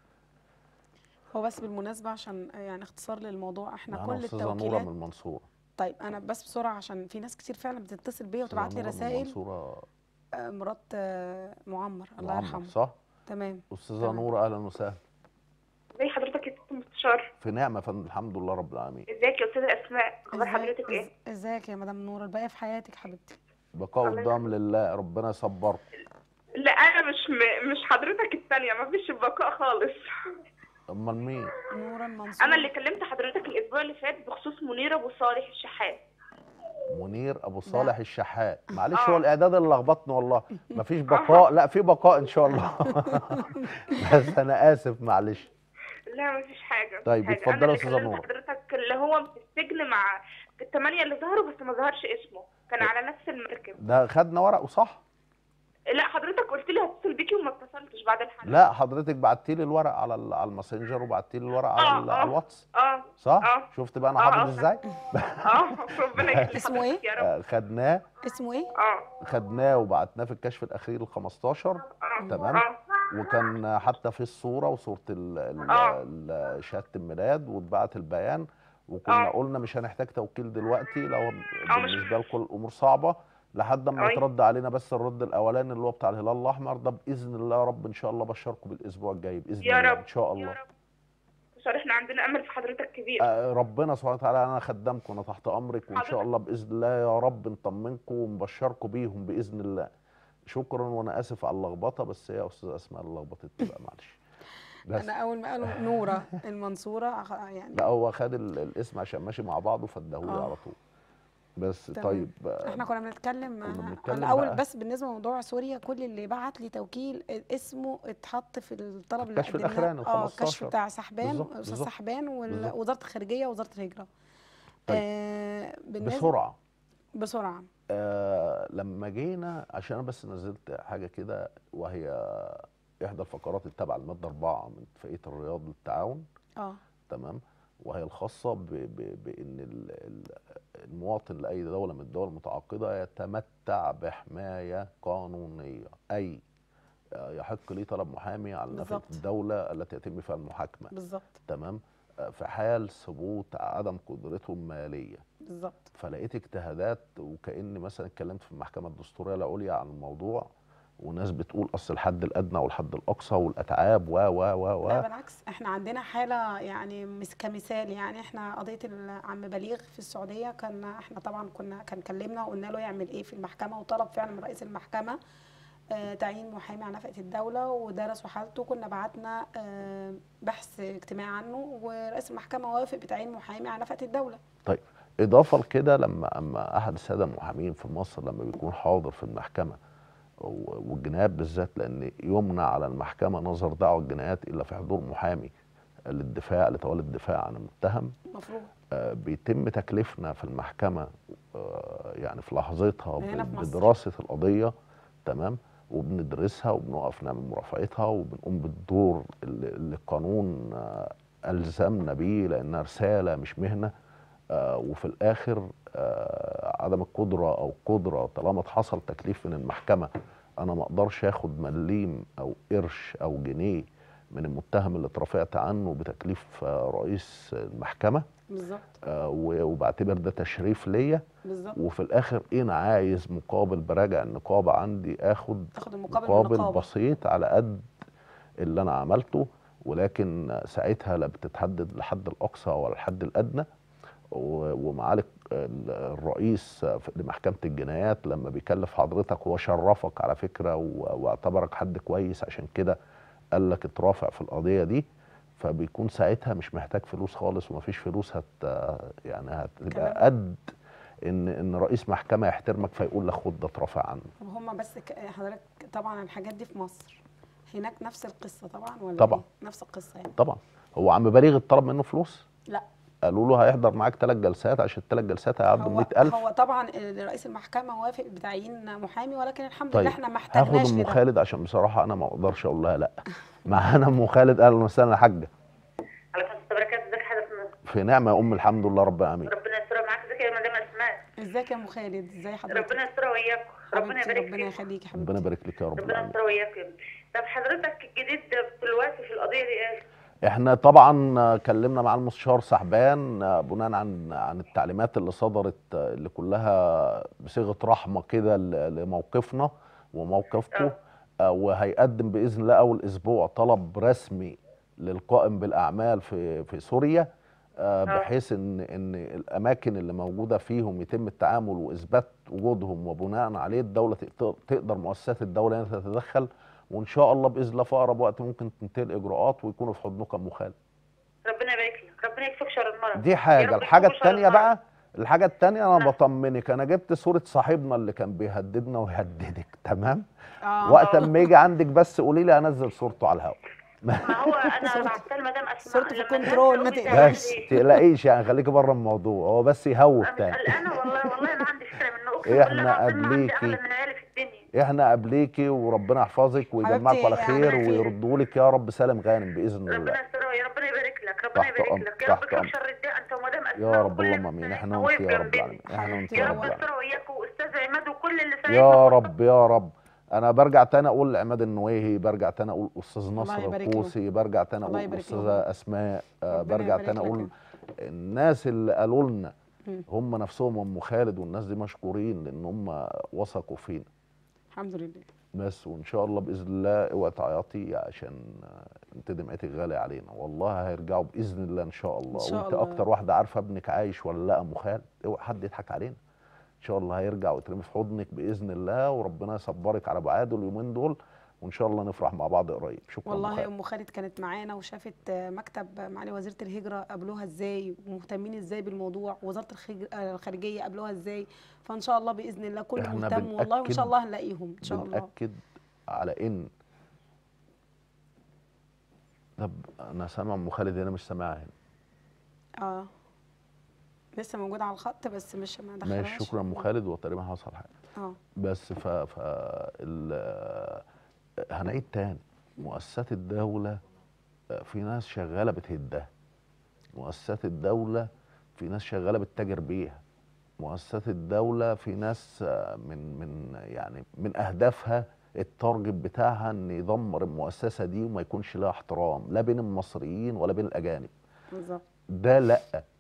هو بس بالمناسبه عشان يعني اختصار للموضوع احنا معانا كل استاذه نوره التوكيلات من المنصوره طيب انا بس بسرعه عشان في ناس كتير فعلا بتتصل بيا أستاذة وتبعت لي نورة من رسائل المنصوره آه، مرات آه، معمر الله معمر، يرحمه صح تمام استاذه تمام. نوره اهلا وسهلا زي حضرتك يا ست مستشار في نعمه يا فندم الحمد لله رب العالمين ازيك يا استاذه اسماء اخبار إزاي- حضرتك ايه إز- ازيك يا مدام نور الباقي في حياتك حبيبتي بقاء الله الدام لله ربنا يصبرك لا انا مش م... مش حضرتك الثانيه ما فيش بقاء خالص امال مين نورا منصور انا اللي كلمت حضرتك الاسبوع اللي فات بخصوص منير ابو صالح الشحات منير ابو صالح الشحات معلش آه. هو الاعداد اللي لخبطني والله مفيش بقاء لا في بقاء ان شاء الله بس انا اسف معلش لا ما فيش حاجه مفيش طيب، حاجة. اتفضلي انا يا اللي أستاذة كلمت نور. حضرتك اللي هو في السجن مع الثمانيه اللي ظهروا بس ما ظهرش اسمه كان على نفس المركب ده خدنا ورقه صح لا حضرتك قلت لي هتصل بيكي وما اتصلتش بعد الحلقه لا حضرتك بعتي لي الورق على ال- على الماسنجر وبعتي لي الورق على, آه، ال- آه. على الواتس اه صح اه شفت بقى انا آه، حافظ آه. ازاي اه ربنا يخلي اسمه إيه؟ حضرتك يا رب آه، خدناه اسمه ايه اه خدناه وبعتناه في الكشف الاخير ال 15 اه تمام. اه وكان حتى في الصوره وصوره ال- ال- آه. ال- شهاده الميلاد واتبعت البيان وكنا آه. قلنا مش هنحتاج توكيل دلوقتي لو مش- بالنسبه لكم الامور صعبه لحد ما أي. يترد علينا بس الرد الاولاني اللي هو بتاع الهلال الاحمر ده باذن الله يا رب ان شاء الله بشركم بالاسبوع الجاي باذن يا الله رب ان شاء يا الله رب عشان احنا عندنا امل في حضرتك كبير آه، ربنا سبحانه وتعالى انا خدامكم انا تحت امرك وان شاء حضرتك- الله باذن الله يا رب نطمنكم ونبشركم بيهم باذن الله شكرا وانا اسف على اللخبطه بس هي يا استاذ اسماء اللي لخبطتني بقى معلش بس انا اول ما قالوا نوره المنصوره أخ- يعني لا هو خد ال- الاسم عشان ماشي مع بعضه فاداهولي آه. على طول بس تمام. طيب آه، احنا كنا بنتكلم كنا آه، بنتكلم انا اول بقى. بس بالنسبه لموضوع سوريا كل اللي بعت لي توكيل اسمه اتحط في الطلب اللي الكشف قدمناه. الأخراني ال اه 15. الكشف بتاع سحبان بالظبط، استاذ بالظبط، سحبان بالظبط. ووزاره الخارجيه ووزاره الهجره طيب. آه بالنسبة بسرعه بسرعه آه لما جينا عشان انا بس نزلت حاجه كده وهي احدى الفقرات التابعه للماده 4 من اتفاقيه الرياض للتعاون اه تمام وهي الخاصه ب ب بان ال- ال- المواطن لاي دوله من الدول المتعاقده يتمتع بحمايه قانونيه اي آه، يحق ليه طلب محامي على نفقه بالظبط. الدوله التي يتم فيها المحاكمه بالظبط تمام آه، في حال ثبوت عدم قدرته الماليه بالظبط فلقيت اجتهادات وكأني مثلا اتكلمت في المحكمة الدستورية العليا عن الموضوع وناس بتقول اصل الحد الادنى والحد الاقصى والاتعاب و و و لا و بالعكس احنا عندنا حاله يعني مس- كمثال يعني احنا قضيه عم بليغ في السعوديه كان احنا طبعا كنا كان كلمنا وقلنا له يعمل ايه في المحكمه وطلب فعلا من رئيس المحكمه آه تعيين محامي على نفقه الدوله ودرسوا حالته كنا بعتنا آه بحث اجتماعي عنه ورئيس المحكمه وافق بتعيين محامي على نفقه الدوله طيب اضافه لكده لما اما احد الساده المحامين في مصر لما بيكون حاضر في المحكمه و- والجنايات بالذات لان يمنع على المحكمه نظر دعوى الجنايات الا في حضور محامي للدفاع لتولي الدفاع عن المتهم المفروض آه، بيتم تكليفنا في المحكمة آه، يعني في لحظتها هنا في ب- مصر. بدراسة القضية تمام وبندرسها وبنقف نعمل مرافعتها وبنقوم بالدور اللي اللي القانون آه، ألزمنا بيه لأنها رسالة مش مهنة آه، وفي الآخر آه، عدم القدرة أو قدرة طالما حصل تكليف من المحكمة أنا ما أقدرش آخد مليم أو قرش أو جنيه من المتهم اللي اترفعت عنه بتكليف آه، رئيس المحكمة بالظبط آه، و- وبعتبر ده تشريف ليا بالظبط وفي الاخر انا عايز مقابل براجع النقابه عندي اخد تاخد المقابل من مقابل النقابه بسيط على قد اللي انا عملته ولكن ساعتها لا بتتحدد الحد الاقصى ولا الحد الادنى و- ومعالي ال- الرئيس في- لمحكمه الجنايات لما بيكلف حضرتك هو شرفك على فكره و- واعتبرك حد كويس عشان كده قال لك اترافع في القضيه دي فبيكون ساعتها مش محتاج فلوس خالص ومفيش فلوس هت يعني هتبقى كلام. قد ان ان رئيس محكمه يحترمك فيقول لك خد ده اترفع عنه طب هما بس ك- حضرتك طبعا الحاجات دي في مصر هناك نفس القصه طبعا ولا طبعا. إيه؟ نفس القصه يعني طبعا هو عم بليغ اتطلب منه فلوس لا قالوا له هيحضر معاك ثلاث جلسات عشان الثلاث جلسات هيعدوا هو 100000 هو طبعا رئيس المحكمه وافق بتعيين محامي ولكن الحمد طيب لله احنا ما هاخد احتاجناش ام لده خالد عشان بصراحه انا ما اقدرش اقول لها لا معانا ام خالد اهلا وسهلا يا حاجه على خمسة بركات ازيك حضرتك في نعمه يا ام الحمد لله رب العالمين ربنا يسترها معاك ازيك يا مدام اسماء ازيك يا ام خالد ازي حضرتك ربنا يسترها وياكم ربنا حبيبتي، يبارك ربنا فيك يخليكي ربنا حبيبتي يبارك لك يا رب ربنا العالمين يسترها وياكم يا ابني. طب حضرتك الجديد دلوقتي في القضيه دي ايه؟ احنا طبعا كلمنا مع المستشار سحبان بناء عن عن التعليمات اللي صدرت اللي كلها بصيغه رحمه كده ل- لموقفنا وموقفكم وهيقدم باذن الله اول اسبوع طلب رسمي للقائم بالاعمال في في سوريا آه، آه. بحيث ان ان الاماكن اللي موجوده فيهم يتم التعامل واثبات وجودهم وبناء عليه الدوله تقدر, تقدر مؤسسات الدوله هنا تتدخل وان شاء الله باذن الله في اقرب وقت ممكن تنتهي الاجراءات ويكونوا في حضنكم مخالف ربنا يبارك لك ربنا يكفيك شر المرض دي يا حاجه رب الحاجه يكفيك شر الثانيه المرض. بقى الحاجه الثانيه انا نعم. بطمنك انا جبت صوره صاحبنا اللي كان بيهددنا ويهددك تمام اه وقت اما يجي عندك بس قولي لي انزل صورته على الهواء ما هو انا بعتها لمدام اسماء صورته في لما الكنترول، ما نزل تقلقش. أمي بس تعمل تقلقيش يعني خليكي بره الموضوع هو بس يهوب ايه؟ أنا تاني مش قلقانه والله والله انا عندي فكره منه اقسم إحنا بالله العظيم ما عندي قبليكي. اغلى من عيالي في الدنيا احنا قبليكي وربنا يحفظك ويجمعك حبيبتي على يا خير ربنا يخليك. ويردوا لك يا رب سالم غانم باذن الله ربنا يسترها يا ربنا يبارك لك ربنا تحت يبارك أمر- لك يا رب تحت يكفيك أمر. شر الداء انت ومدام اسماء يا رب وكل اللهم اللي امين سامعين احنا وهو وانت يا رب جنبنا. العالمين احنا وانت يا يا رب رب العالمين يسترها وياك واستاذ عماد وكل اللي سامعين يا رب يا رب انا برجع تاني اقول لعماد النويهي برجع تاني اقول استاذ نصر يبارك له. القوسي برجع تاني الله اقول يبارك له. استاذه اسماء آه، ربنا برجع يبارك تاني لك. اقول الناس اللي قالوا لنا مم. هم نفسهم ام خالد والناس دي مشكورين لان هم وثقوا فينا الحمد لله بس وان شاء الله باذن الله اوعي تعيطي عشان آه، انت دمعتك غاليه علينا والله هيرجعوا باذن الله ان شاء الله إن شاء وانت الله. اكتر واحده عارفه ابنك عايش ولا لا ام خالد اوعي حد يضحك علينا ان شاء الله هيرجع ويترمي في حضنك باذن الله وربنا يصبرك على بعاده اليومين دول وان شاء الله نفرح مع بعض قريب شكرا أم والله خالد. ام خالد كانت معانا وشافت آه، مكتب معالي وزيره الهجره قابلوها ازاي ومهتمين ازاي بالموضوع وزاره الخج- آه، الخارجيه قابلوها ازاي فان شاء الله باذن الله كله إحنا مهتم والله وان بنأكد- شاء الله هنلاقيهم ان شاء الله بنأكد على ان طب انا سامع ام خالد هنا مش سامعها هنا اه لسه موجوده على الخط بس مش ما ماشي دخلهاش شكرا ام خالد وتقريبا حصل حاجه اه بس ف ف ال- هنعيد تاني مؤسسات الدولة في ناس شغالة بتهدها مؤسسات الدولة في ناس شغالة بتتاجر بيها مؤسسات الدولة في ناس من من يعني من أهدافها التارجت بتاعها ان يدمر المؤسسة دي وما يكونش لها احترام لا بين المصريين ولا بين الأجانب بالظبط ده لأ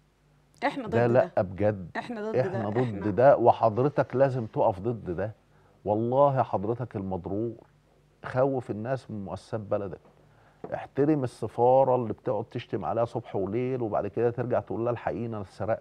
احنا ضد ده ده, لأ بجد احنا ضد احنا ده ضد ده وحضرتك لازم تقف ضد ده والله حضرتك المضرور خوف الناس من مؤسسات بلدك احترم السفاره اللي بتقعد تشتم عليها صبح وليل وبعد كده ترجع تقول لها الحقيقه انا اتسرقت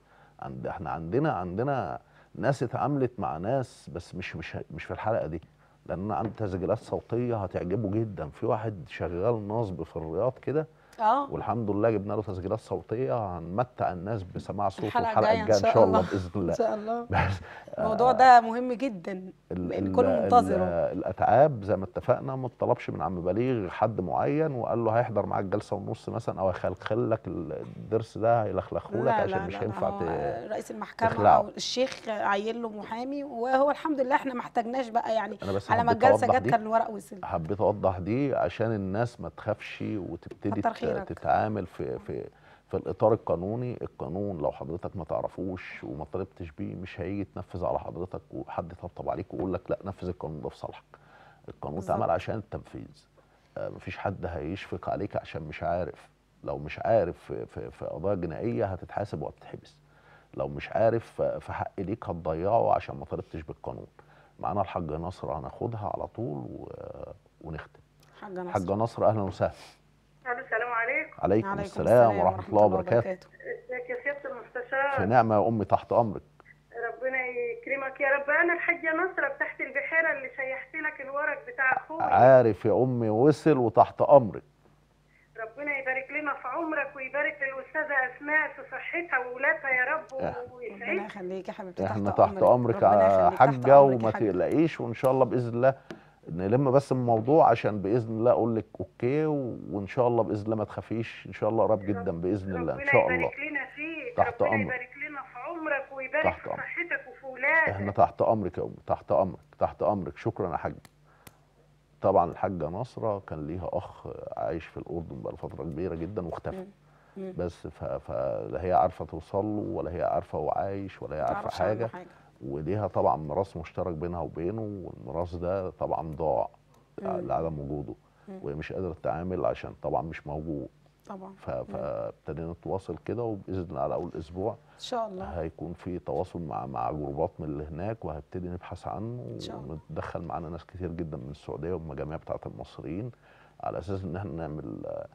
عند احنا عندنا عندنا ناس اتعاملت مع ناس بس مش مش مش في الحلقه دي لان انا عندي تسجيلات صوتيه هتعجبه جدا في واحد شغال نصب في الرياض كده اه والحمد لله جبنا له تسجيلات صوتيه هنمتع الناس بسماع صوته الحلقة الحلقه الجاية إن الجايه ان شاء شاء الله الله. باذن ان الله شاء الله بس الموضوع ده مهم جدا ال- لأن ال- كله منتظره. ال- الاتعاب زي ما اتفقنا ما طلبش من عم بليغ حد معين وقال له هيحضر معاك جلسه ونص مثلا او هيخلخل لك الضرس ده هيلخلخه لك عشان مش هينفع هو ت- رئيس المحكمه تخلعه. او الشيخ عين له محامي وهو الحمد لله احنا ما احتاجناش بقى يعني انا بس على ما حبيت الجلسه أوضح جت دي. كان الورق وصل حبيت اوضح دي عشان الناس ما تخافش وتبتدي كتر تت- خيرك. تتعامل في في في الاطار القانوني القانون لو حضرتك ما تعرفوش وما طالبتش بيه مش هيجي يتنفذ على حضرتك وحد يطبطب عليك ويقول لك لا نفذ القانون ده في صالحك القانون بالظبط. اتعمل عشان التنفيذ آه، مفيش حد هيشفق عليك عشان مش عارف لو مش عارف في, في, في قضايا جنائيه هتتحاسب وهتتحبس لو مش عارف آه، في حق ليك هتضيعه عشان ما طالبتش بالقانون معانا الحاجه نصر هناخدها على طول و... ونختم حاجه نصر حاجه نصر اهلا وسهلا الو السلام عليكم عليكم, عليكم السلام ورحمه الله وبركاته ازيك يا سياده في المستشار نعمه يا امي تحت امرك ربنا يكرمك يا رب انا الحاجه نصره تحت البحيره اللي شيحت لك الورق بتاع اخويا عارف يا امي وصل وتحت امرك ربنا يبارك لنا في عمرك ويبارك للاستاذه اسماء في صحتها واولادها يا رب ربنا ويسعدك يخليك يا حبيبتي احنا تحت امرك ربنا يا يخليك، تحت حاجه أمرك يا وما حاجة. تقلقيش وان شاء الله باذن الله نلم بس الموضوع عشان باذن الله اقول لك اوكي و- وان شاء الله باذن الله ما تخافيش ان شاء الله قريب جدا باذن الله ان ربنا شاء الله يبارك لنا فيك تحت ربنا أمرك. يبارك لنا في عمرك ويبارك تحت في أمرك. صحتك وفي اولادك احنا تحت امرك يا امي تحت امرك تحت امرك شكرا يا حاج طبعا الحاجه نصره كان ليها اخ عايش في الاردن بقى فتره كبيره جدا واختفى مم. بس ف- فلا هي عارفه توصل له ولا هي عارفه هو عايش ولا هي عارفه تعرفش عنه حاجه حاجه وليها طبعا ميراث مشترك بينها وبينه والميراث ده طبعا ضاع لعدم وجوده وهي مش قادره تتعامل عشان طبعا مش موجود طبعا ف- فابتدينا نتواصل كده وباذن الله على اول اسبوع ان شاء الله هيكون في تواصل مع مع جروبات من اللي هناك وهبتدي نبحث عنه إن شاء الله. ونتدخل معانا ناس كتير جدا من السعوديه والمجاميع بتاعه المصريين على اساس ان احنا نعمل آه،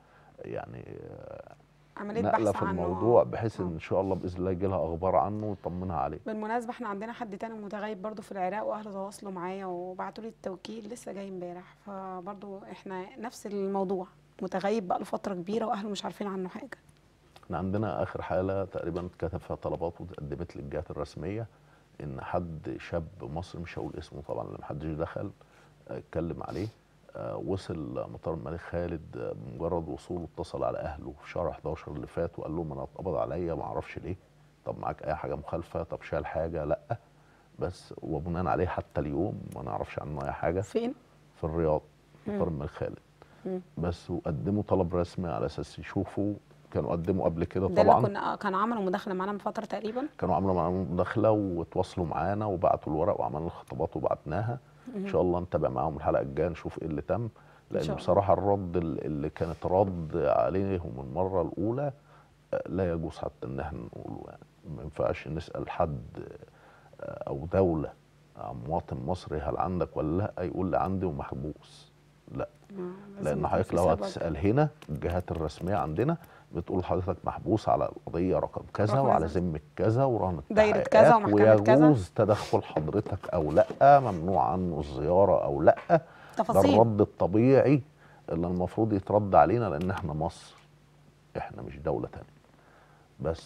يعني آه، عمليه نقله بحث في عنه الموضوع بحيث آه. ان شاء الله باذن الله يجي لها اخبار عنه ويطمنها عليه بالمناسبة احنا عندنا حد تاني متغيب برضو في العراق واهله تواصلوا معايا وبعتوا لي التوكيل لسه جاي امبارح فبرضو احنا نفس الموضوع متغيب بقاله فترة كبيرة واهله مش عارفين عنه حاجة احنا عندنا اخر حاله تقريبا اتكتب فيها طلبات واتقدمت للجهات الرسميه ان حد شاب مصري مش هقول اسمه طبعا لما حدش دخل آه، اتكلم عليه آه، وصل مطار الملك خالد آه، بمجرد وصوله اتصل على اهله في شهر 11 اللي فات وقال لهم انا اتقبض عليا ما اعرفش ليه طب معاك اي حاجه مخالفه طب شال حاجه لا بس وبناء عليه حتى اليوم ما نعرفش عنه اي حاجه فين؟ في الرياض مم. مطار الملك خالد مم. بس وقدموا طلب رسمي على اساس يشوفوا كانوا قدموا قبل كده ده اللي طبعا كنا كان عملوا مداخلة معانا من فترة تقريبا كانوا عملوا معانا مداخله وتواصلوا معانا وبعتوا الورق وعملنا الخطابات وبعتناها ان شاء الله نتابع معاهم الحلقه الجايه نشوف ايه اللي تم لان شاء الله. بصراحه الرد ال- اللي كانت رد عليهم المره الاولى آه، لا يجوز حتى ان احنا نقوله يعني ما ينفعش نسال حد آه، او دوله آه، مواطن مصري هل عندك ولا لا يقول لي عندي ومحبوس لا لازم لان يكون حضرتك في لو سبب. هتسال هنا الجهات الرسميه عندنا بتقول حضرتك محبوس على القضيه رقم كذا رقم وعلى كذا. ذمه كذا ورهن دايرة التحقيقات كذا ومحكمة كذا. ويجوز تدخل حضرتك او لا ممنوع عنه الزياره او لا ده تفاصيل الرد الطبيعي اللي المفروض يترد علينا لان احنا مصر احنا مش دوله تانية بس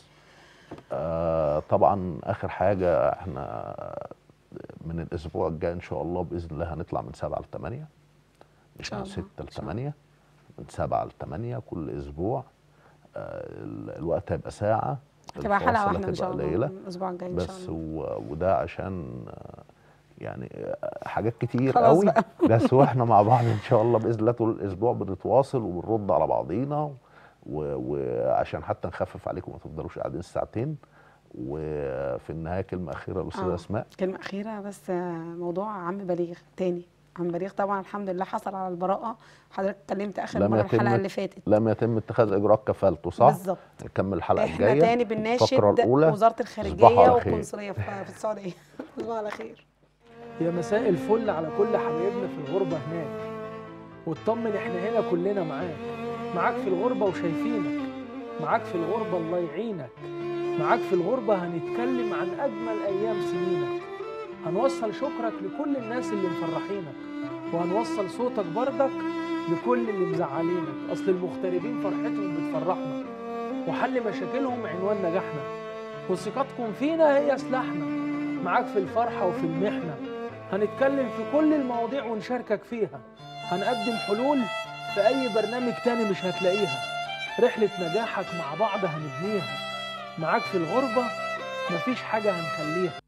آه طبعا اخر حاجه احنا من الاسبوع الجاي ان شاء الله باذن الله هنطلع من سبعة لثمانية مش شاء من الله، ستة إن شاء الله. لثمانية من سبعة لثمانية كل اسبوع آه ال- الوقت هيبقى ساعه هتبقى حلقة الفواصل واحدة ان شاء هتبقى الله قليلة. الاسبوع الجاي ان شاء بس الله و... وده عشان آه، يعني آه، حاجات كتير خلاص قوي بقى. بس واحنا مع بعض ان شاء الله باذن الله طول الاسبوع بنتواصل وبنرد على بعضينا و- وعشان حتى نخفف عليكم ما تفضلوش قاعدين ساعتين وفي النهايه كلمه اخيره للاستاذه آه. اسماء كلمة أخيرة بس آه، موضوع عم بليغ تاني عم بليغ طبعا الحمد لله حصل على البراءة حضرتك اتكلمت آخر لم مرة يتم الحلقة اللي فاتت لم يتم اتخاذ اجراءات كفالته صح؟ بالظبط نكمل الحلقه احنا الجايه تاني الفقره بنناشد الاولى وزارة تصبحوا الخارجية على خير. والقنصلية في في السعودية تصبحوا على خير يا مساء الفل على كل حبايبنا في الغربة هناك واطمن احنا هنا كلنا معاك معاك في الغربة وشايفينك معاك في الغربة الله يعينك معاك في الغربة هنتكلم عن أجمل أيام سنينك هنوصل شكرك لكل الناس اللي مفرحينك وهنوصل صوتك بردك لكل اللي مزعلينك أصل المغتربين فرحتهم بتفرحنا وحل مشاكلهم عنوان نجاحنا وثقتكم فينا هي سلاحنا معاك في الفرحة وفي المحنة هنتكلم في كل المواضيع ونشاركك فيها هنقدم حلول في أي برنامج تاني مش هتلاقيها رحلة نجاحك مع بعض هنبنيها معاك في الغربة مفيش حاجة هنخليها